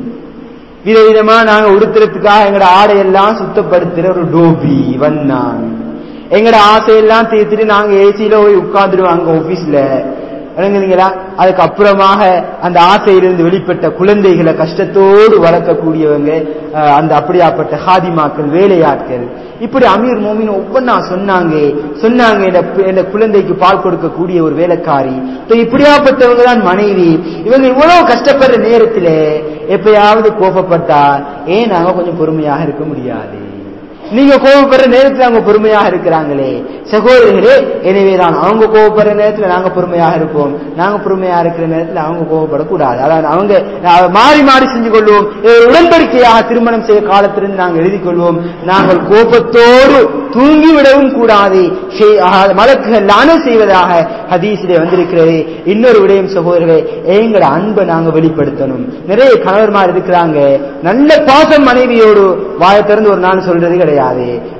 விதவிதமா நாங்க உடுத்துறதுக்காக எங்கட ஆடையெல்லாம் சுத்தப்படுத்துற ஒரு டோபி வந்தான் எங்கட ஆசையெல்லாம் தீர்த்துட்டு நாங்க ஏசியில போய் உட்கார்ந்துருவாங்க ஆபீஸ்ல விளங்குறீங்களா அதுக்கு அப்புறமாக அந்த ஆசையிலிருந்து வெளிப்பட்ட குழந்தைகளை கஷ்டத்தோடு வளர்க்கக்கூடியவங்க அஹ், அந்த அப்படியாப்பட்ட ஹாதிமாக்கள் வேலையாட்கள் இப்படி அமீர் மோமின் ஒவ்வொன்றா சொன்னாங்க சொன்னாங்க இந்த பு- இந்த குழந்தைக்கு பால் கொடுக்கக்கூடிய ஒரு வேலைக்காரி இப்ப இப்படியாப்பட்டவங்க தான் மனைவி இவங்க இவ்வளவு கஷ்டப்படுற நேரத்துல எப்பயாவது கோபப்பட்டா ஏன் நாங்க கொஞ்சம் பொறுமையாக இருக்க முடியாது நீங்க கோபப்படுற நேரத்துல அவங்க பொறுமையாக இருக்கிறாங்களே சகோதரர்களே எனவேதான் அவங்க கோபப்படுற நேரத்துல நாங்க பொறுமையாக இருப்போம் நாங்க பொறுமையா இருக்கிற நேரத்துல அவங்க கோபப்படக்கூடாது அதாவது அவங்க அஹ், மாறி மாறி செஞ்சு கொள்வோம் இது ஒரு உடன்படிக்கையாக திருமணம் செய்ய காலத்திலிருந்து நாங்கள் எழுதி கொள்வோம் நாங்கள் கோபத்தோடு தூங்கி விடவும் கூடாது ஷே- அஹ், மலக்குகள் லான செய்வதாக ஹதீஸிலே வந்திருக்கிறது இன்னொரு விடயம் சகோதரர்களே எங்களோட அன்பை நாங்க வெளிப்படுத்தணும் நிறைய கணவர்மார் இருக்கிறாங்க நல்ல பாசம் மனைவியோடு வாயை திறந்து ஒரு நாள் சொல்றது கிடையாது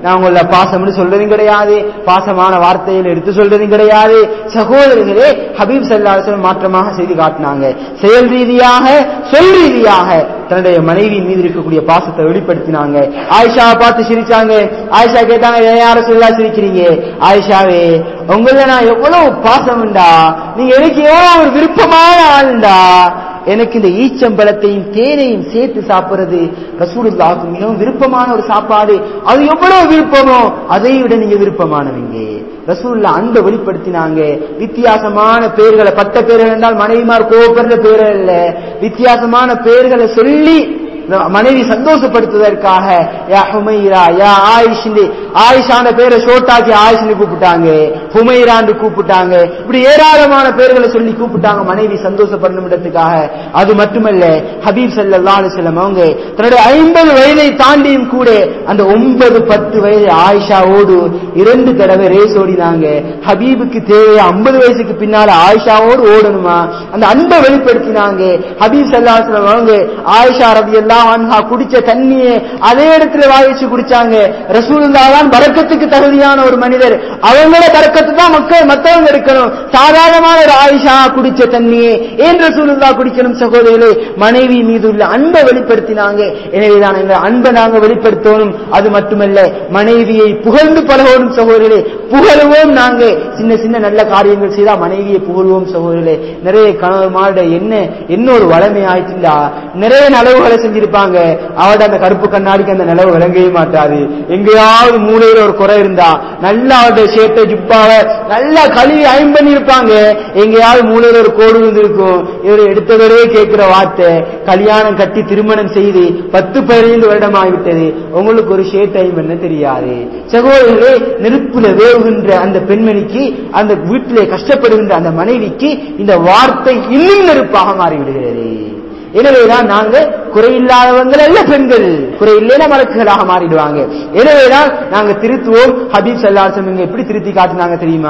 நான் உங்கள பாசம்னு சொல்றதும் கிடையாது பாசமான வார்த்தையில் எடுத்து சொல்றதும் கிடையாது சகோதரர்களே ஹபீப் சல்லாஹம் மாற்றமாக செய்து காட்டினாங்க செயல் ரீதியாக சொல் ரீதியாக தன்னுடைய மனைவி மீது இருக்கக்கூடிய பாசத்தை வெளிப்படுத்தினாங்க ஆயிஷாவை பார்த்து சிரிச்சாங்க ஆயிஷா கேட்டாங்க "ஏன் யார சொல்லா சிரிக்கிறீங்க ஆயிஷாவே உங்கள நான் எவ்வளவு பாசம்டா நீங்க எனக்கு எவ்வளவு ஒரு விருப்பமான ஆளுண்டா எனக்கு இந்த ஈச்சம்பழத்தையும் தேனையும் சேர்த்து சாப்பிடுறது ரசூலுல்லாஹுக்கு மிகவும் விருப்பமான ஒரு சாப்பாடு அது எவ்வளவு விருப்பமோ அதை விட நீங்க விருப்பமானவங்க ரசூல்லா அன்பை வெளிப்படுத்தினாங்க வித்தியாசமான பேர்களை பட்ட பேர்கள் என்றால் மனைவிமார் கோபப்படுற பேர்கள் இல்ல வித்தியாசமான பேர்களை சொல்லி மனைவி சந்தோஷப்படுத்துவதற்காக யா ஹுமைரா யா ஆயிஷ் ஆயிஷான பேரை ஷோட்டாக்கி ஆயிஷ்னு கூப்பிட்டாங்க ஹுமைரான்னு கூப்பிட்டாங்க இப்படி ஏராளமான பேர்களை சொல்லி கூப்பிட்டாங்க மனைவி சந்தோஷப்படணும்ன்றதுக்காக அது மட்டுமல்ல ஹபீப் ஸல்லல்லாஹு அலைஹி வஸல்லம் அவங்க தன்னுடைய ஐம்பது வயதை தாண்டியும் கூட அந்த ஒன்பது பத்து வயது ஆயிஷாவோடு இரண்டு தடவை ரேஸ் ஓடினாங்க ஹபீபுக்கு தேவை ஐம்பது வயசுக்கு பின்னால ஆயிஷாவோடு ஓடணுமா அந்த அன்பை வெளிப்படுத்தினாங்க ஹபீப் ஸல்லல்லாஹு அலைஹி வஸல்லம் அவங்க ஆயிஷா ரலியல்லாஹு அன்ஹா குடிச்ச தண்ணியை அதே இடத்துல வாய் வச்சு குடிச்சாங்க ரசூலுல்லாஹ் தான் பரக்கத்துக்கு தகுதியான ஒரு மனிதர் அவங்களோட பரக்கத்து தான் மக்கள் மத்தவங்க எடுக்கணும் சாதாரணமான ஒரு ஆயிஷா குடிச்ச தண்ணியே ஏன் ரசூலுல்லாஹ் குடிக்கணும் சகோதரர்களே மனைவி மீது உள்ள அன்பை வெளிப்படுத்தினாங்க எனவேதான் எங்க அன்பை நாங்க வெளிப்படுத்தணும் அது மட்டுமல்ல மனைவியை புகழ்ந்து பழகணும் சகோதரர்களே புகழுவோம் நாங்க சின்ன சின்ன நல்ல காரியங்கள் செய்தா மனைவியை புகழ்வோம் சகோதரர்களே நிறைய கணவன்மாரோட என்ன என்ன ஒரு வளமை ஆயிடுச்சுண்டா நிறைய நலவுகளை செஞ்சிருப்பாங்க அவட அந்த கருப்பு கண்ணாடிக்கு அந்த நிலவு விளங்கவே மாட்டாது எங்கேயாவது மூலையில ஒரு குறை இருந்தா நல்லா அவருடைய ஷேட்டை ஜிப்பாவை நல்லா கழுவி அயம் பண்ணிருப்பாங்க எங்கேயாவது மூலையில ஒரு கோடு இருந்திருக்கும் இவர் எடுத்தவரே கேட்கிற வார்த்தை கல்யாணம் கட்டி திருமணம் செய்து பத்து பதினைந்து வருடம் ஆகிவிட்டது உங்களுக்கு ஒரு ஷேட் அயம் பண்ண தெரியாது சகோதரர்களே நெருப்புல வேவுகின்ற அந்த பெண்மணிக்கு அந்த வீட்டிலே கஷ்டப்படுகின்ற அந்த மனைவிக்கு இந்த வார்த்தை இன்னும் நெருப்பாக மாறிவிடுகிறது எனவேதான் நாங்க குறையில்லாதவங்கள் அல்ல பெண்கள் குறையில்லைன மலக்குகளாக மாறிடுவாங்க எனவேதான் நாங்க திருத்துவோம் ஹபீப் சல்லாசம் இங்க எப்படி திருத்தி காட்டினாங்க தெரியுமா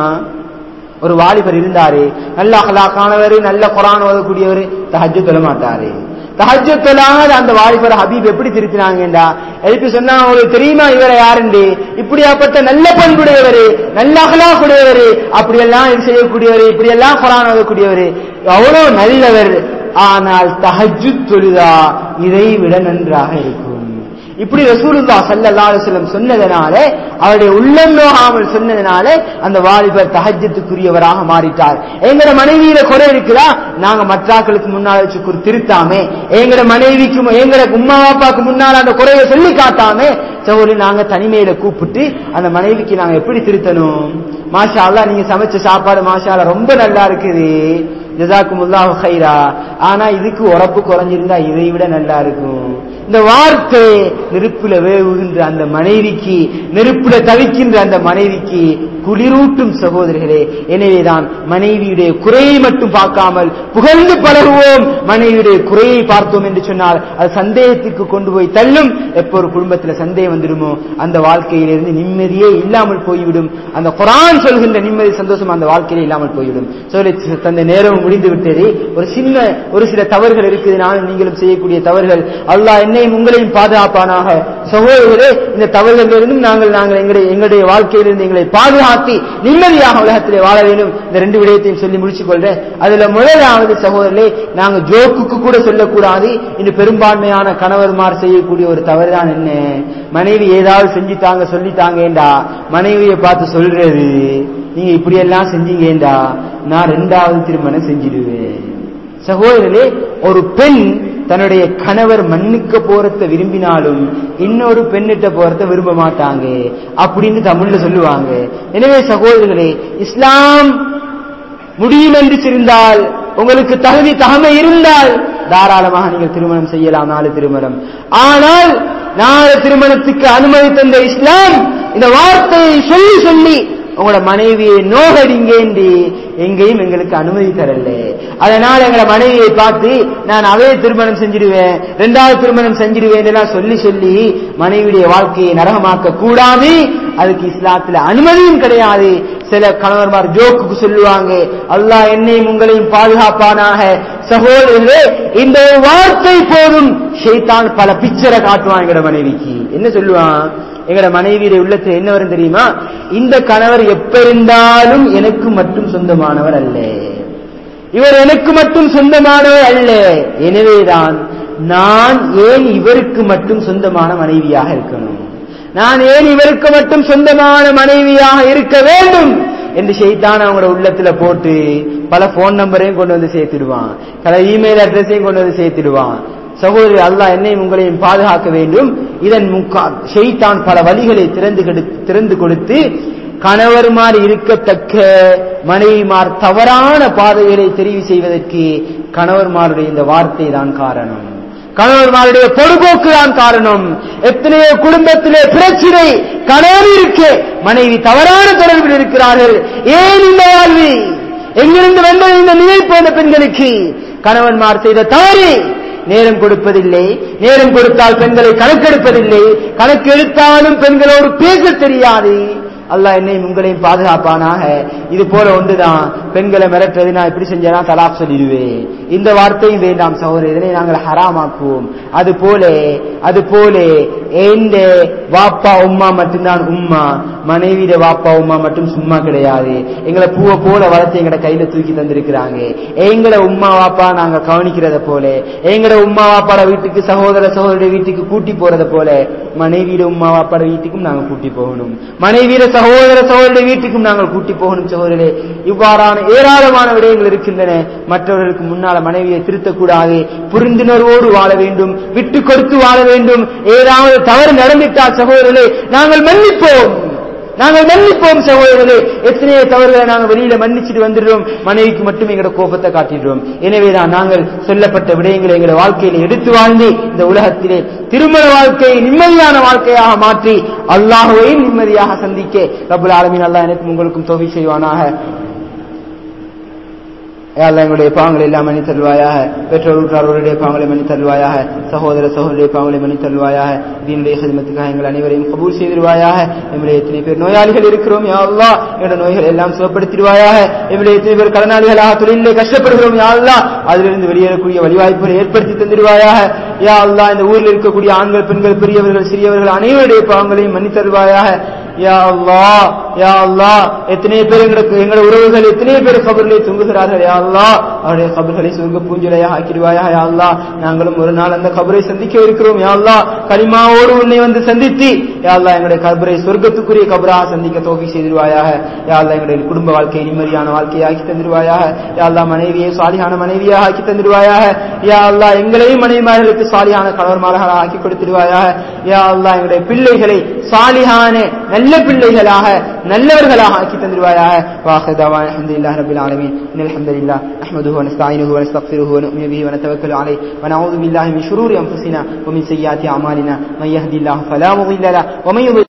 ஒரு வாலிபர் இருந்தாரு நல்ல அகலாக்கானவர் நல்ல குரான் ஓதக்கூடியவர் தஹஜ்ஜு தொழ மாட்டாரு தஹஜ்ஜு தொழாத அந்த வாலிபர் ஹபீப் எப்படி திருத்தினாங்கடா எழுப்பி சொன்னா உங்களுக்கு தெரியுமா இவரை யாருண்டு இப்படியாப்பட்ட நல்ல பண்புடையவர் நல்ல அகலாக்குடையவர் அப்படியெல்லாம் இது செய்யக்கூடியவர் இப்படியெல்லாம் குரான் ஓதக்கூடியவர் அவ்வளவு நல்லவர் ஆனால் தஹஜ்ஜு தொழுதா இதை விட நன்றாக இருக்கும் இப்படி ரசூலுல்லா ஸல்லல்லாஹு அலைஹி வஸல்லம் சொன்னதனால அவருடைய உள்ளம் நோகாமல் சொன்னதனால அந்த வாலிபர் தஹஜ்ஜத்துக்குரியவராக மாறிட்டார் எங்கட மனைவியில குறை இருக்குதா நாங்க மற்றாக்களுக்கு முன்னால் வச்சு குறு திருத்தாமே எங்கட மனைவிக்கு எங்கட உம்மா அப்பாக்கு முன்னால் அந்த குறையை சொல்லி காட்டாம சோழி நாங்க தனிமையில கூப்பிட்டு அந்த மனைவிக்கு நாங்க எப்படி திருத்தணும் மாஷா அல்லாஹ் நீங்க சமைச்ச சாப்பாடு மாஷா அல்லாஹ் ரொம்ப நல்லா இருக்குது ஜசாக்குமுல்லாஹு ஹைரா ஆனா இதுக்கு உரப்பு குறைஞ்சிருந்தா இதை விட நல்லா இருக்கும் இந்த வார்த்தை நெருப்புல வேவுகின்ற அந்த மனைவிக்கு நெருப்புல தவிக்கின்ற அந்த மனைவிக்கு குளிரூட்டும் சகோதரர்களே எனவேதான் மனைவியுடைய குறையை மட்டும் பார்க்காமல் புகழ்ந்து பழகுவோம் மனைவியுடைய குறையை பார்த்தோம் என்று சொன்னால் அது சந்தேகத்துக்கு கொண்டு போய் தள்ளும் எப்போ ஒரு குடும்பத்துல சந்தேகம் வந்துடுமோ அந்த வாழ்க்கையிலிருந்து நிம்மதியே இல்லாமல் போய்விடும் அந்த குரான் சொல்கின்ற நிம்மதி சந்தோஷம் அந்த வாழ்க்கையில இல்லாமல் போய்விடும் சொல்லி தந்த நேரம் முடிந்து விட்டது ஒரு சின்ன ஒரு சில தவறுகள் இருக்குது நானும் நீங்களும் செய்யக்கூடிய தவறுகள் அல்லாஹ் என்னையும் உங்களையும் பாதுகாப்பானாக சகோதரர்களே இந்த தவறுகளிலிருந்தும் நாங்கள் நாங்கள் எங்களுடைய எங்களுடைய வாழ்க்கையிலிருந்து எங்களை பாதுகாத்தி நிம்மதியாக உலகத்திலே வாழ வேண்டும் இந்த ரெண்டு விடயத்தையும் சொல்லி முடிச்சுக் கொள்றேன் அதுல முதலாவது சகோதரர்களே நாங்கள் ஜோக்குக்கு கூட சொல்லக்கூடாது இன்று பெரும்பான்மையான கணவர்மார் செய்யக்கூடிய ஒரு தவறு தான் என்ன மனைவி ஏதாவது செஞ்சுட்டாங்க சொல்லிட்டாங்கடா மனைவியை பார்த்து சொல்றது நீங்க இப்படி எல்லாம் செஞ்சீங்கடா நான் ரெண்டாவது திருமணம் செஞ்சிடுவேன் சகோதரர்களே ஒரு பெண் தன்னுடைய கணவர் மன்னிக்க போறத விரும்பினாலும் இன்னொரு பெண்ணிட்ட போறத விரும்ப மாட்டாங்க அப்படின்னு தமிழ்ல சொல்லுவாங்க எனவே சகோதரர்களே இஸ்லாம் முடியும் என்று தெரிந்தால் உங்களுக்கு தகுதி தகமை இருந்தால் தாராளமாக நீங்கள் திருமணம் செய்யலாம் நாலு திருமணம் ஆனால் நாலு திருமணத்துக்கு அனுமதி தந்த இஸ்லாம் இந்த வார்த்தையை சொல்லி சொல்லி உங்களோட மனைவியை நோகடிங்கேண்டி எங்கேயும் எங்களுக்கு அனுமதி தரல அதனால எங்களை மனைவியை பார்த்து நான் அதே திருமணம் செஞ்சிடுவேன் ரெண்டாவது திருமணம் செஞ்சிடுவேன் எல்லாம் சொல்லி சொல்லி மனைவியுடைய வாழ்க்கையை நரகமாக்க கூடாது அதுக்கு இஸ்லாத்துல அனுமதியும் கிடையாது சில கணவர்மார் ஜோக்குக்கு சொல்லுவாங்க அல்லாஹ் என்னையும் உங்களையும் பாதுகாப்பானாக சகோதரர்களே இந்த ஒரு வார்த்தை போதும் ஷைத்தான் பல பிக்சரை காட்டுவான் எங்கட மனைவிக்கு என்ன சொல்லுவான் எங்கட மனைவியுடைய உள்ளத்தில் என்ன வரும் தெரியுமா இந்த கணவர் எப்ப இருந்தாலும் எனக்கு மட்டும் சொந்தமானவர் அல்ல இவர் எனக்கு மட்டும் சொந்தமானவர் அல்ல எனவேதான் நான் ஏன் இவருக்கு மட்டும் சொந்தமான மனைவியாக இருக்கணும் நான் ஏன் இவருக்கு மட்டும் சொந்தமான மனைவியாக இருக்க வேண்டும் என்று செய்தான் அவங்களோட உள்ளத்துல போட்டு பல போன் நம்பரையும் கொண்டு வந்து சேர்த்துடுவான் பல இமெயில் அட்ரஸையும் கொண்டு வந்து சேர்த்துடுவான் சகோதரி அல்லாஹ் என்னையும் உங்களையும் பாதுகாக்க வேண்டும் இதன் முக்கா ஷெய்தான் பல வழிகளை திறந்து கெடு- திறந்து கொடுத்து கணவர்மார் இருக்கத்தக்க மனைவிமார் தவறான பாதைகளை தெரிவு செய்வதற்கு கணவர்மாருடைய இந்த வார்த்தை தான் காரணம் கணவன்மாருடைய பொறுப்போக்கு தான் காரணம் எத்தனையோ குடும்பத்திலே பிரச்சனை கணவர் இருக்கு மனைவி தவறான தொடர்பில் இருக்கிறார்கள் ஏன் இந்த வாழ்வு எங்கிருந்து வந்தது இந்த நினைப்பு அந்த பெண்களுக்கு கணவன்மார் செய்த தவறு நேரம் கொடுப்பதில்லை நேரம் கொடுத்தால் பெண்களை கணக்கெடுப்பதில்லை கணக்கு எடுத்தாலும் பெண்களோடு பேச தெரியாது அல்லாஹ் என்னையும் உங்களையும் பாதுகாப்பானாக இது போல ஒன்றுதான் பெண்களை மிரட்டுறது நான் இப்படி செஞ்சேனா தலாக் சொல்லிடுவேன் இந்த வார்த்தையும் வேண்டாம் சகோதரர் இதனை நாங்கள் ஹராமாக்குவோம் அது போல அது போல எந்த வாப்பா உம்மா மட்டும்தான் உம்மா மனைவியிட வாப்பா உம்மா மட்டும் சும்மா கிடையாது எங்களை பூவை போல வளர்த்து எங்கட கையில தூக்கி தந்திருக்கிறாங்க எங்களை உம்மா வாப்பா நாங்க கவனிக்கிறத போல எங்கட உம்மா வாப்பாட வீட்டுக்கு சகோதர சகோதரி வீட்டுக்கு கூட்டி போறத போல மனைவியிட உம்மா வாப்பாட வீட்டுக்கும் நாங்க கூட்டி போகணும் மனைவியிட சகோதர சகோதரி வீட்டுக்கும் நாங்கள் கூட்டி போகணும் சகோதரே இவ்வாறான ஏராளமான விடயங்கள் இருக்கின்றன மற்றவர்களுக்கு முன்னால மனைவியை திருத்தக்கூடாது புரிந்துணர்வோடு வாழ வேண்டும் விட்டு கொடுத்து வாழ வேண்டும் ஏதாவது தவறு நடந்துட்டால் சகோதரர்களே நாங்கள் மன்னிப்போம் நாங்கள் மன்னிப்போம் சகோதரர்களே எத்தனையோ தவறுகளை நாங்கள் வெளியில மன்னிச்சுட்டு வந்துடுறோம் மனைவிக்கு மட்டும் எங்களோட கோபத்தை காட்டிடுறோம் எனவேதான் நாங்கள் சொல்லப்பட்ட விடயங்களை எங்களுடைய வாழ்க்கையில எடுத்து வாழ்ந்து இந்த உலகத்திலே திருமண வாழ்க்கையை நிம்மதியான வாழ்க்கையாக மாற்றி அல்லாஹுவையும் நிம்மதியாக சந்திக்க ரபுல் ஆலமீன் அல்லாஹ் எனக்கும் உங்களுக்கும் தோவி செய்வானாக யா அல்லாஹ் எங்களுடைய பாவங்களை எல்லாம் மன்னி தருவாயாக பெற்றோர் உற்றாரோருடைய பாவங்களை மன்னி தருவாயாக சகோதர சகோதரிய பாவங்களை மன்னி தருவாயாக தீனுடைய ஹிதமத்துக்காக எங்கள் அனைவரையும் கபூல் செய்திருவாயாக எங்களுடைய எத்தனை பேர் நோயாளிகள் இருக்கிறோம் யா அல்லாஹ் எங்களுடைய நோய்கள் எல்லாம் சுகப்படுத்திடுவாயாக எங்களுடைய எத்தனை பேர் கடனாளிகளாக தொழிலே கஷ்டப்படுகிறோம் யா அல்லாஹ் அதிலிருந்து வெளியேறக்கூடிய வழிவாய்ப்புகளை ஏற்படுத்தி தந்திருவாயாக யா அல்லாஹ் இந்த ஊரில் இருக்கக்கூடிய ஆண்கள் பெண்கள் பெரியவர்கள் சிறியவர்கள் அனைவருடைய பாவங்களையும் மன்னி தருவாயாக யா அல்லாஹ் யா அல்லாஹ் எத்தனை பேர் எங்களுக்கு எங்களோட உறவுகள் எத்தனை பேர் கபர்களை தூங்குகிறார்கள் யா அல்லாஹ் அவருடைய கபர்களை சுருங்க பூஞ்சலையாக ஆக்கிடுவாயா யா அல்லாஹ் நாங்களும் ஒரு நாள் அந்த கபரை சந்திக்க இருக்கிறோம் யா அல்லாஹ் கலிமாவோடு உன்னை வந்து சந்தித்து யா அல்லாஹ் எங்களுடைய கபரை சொர்க்கத்துக்குரிய கபராக சந்திக்க தோகை செய்திருவாயாக யா அல்லாஹ் எங்களுடைய குடும்ப வாழ்க்கையை நிம்மதியான வாழ்க்கையை ஆக்கி தந்திருவாயாக யா அல்லாஹ் மனைவியை சாலியான மனைவியாக ஆக்கி தந்திருவாயாக யா அல்லாஹ் எங்களையும் மனைவிமார்களுக்கு சாலியான கணவர்மார்களாக ஆக்கி கொடுத்திருவாயாக யா அல்லாஹ் எங்களுடைய பிள்ளைகளை சாலியான நல்ல பிள்ளைகளாக நல்லவர்களாக ஆக்கி தந்திருவாயாக واخر دعوانا الحمد لله رب العالمين ان الحمد لله نحمده ونستعينه ونستغفره ونؤمن به ونتوكل عليه ونعوذ بالله من شرور انفسنا ومن سيئات اعمالنا من يهدي الله فلا مضل له ومن يضلل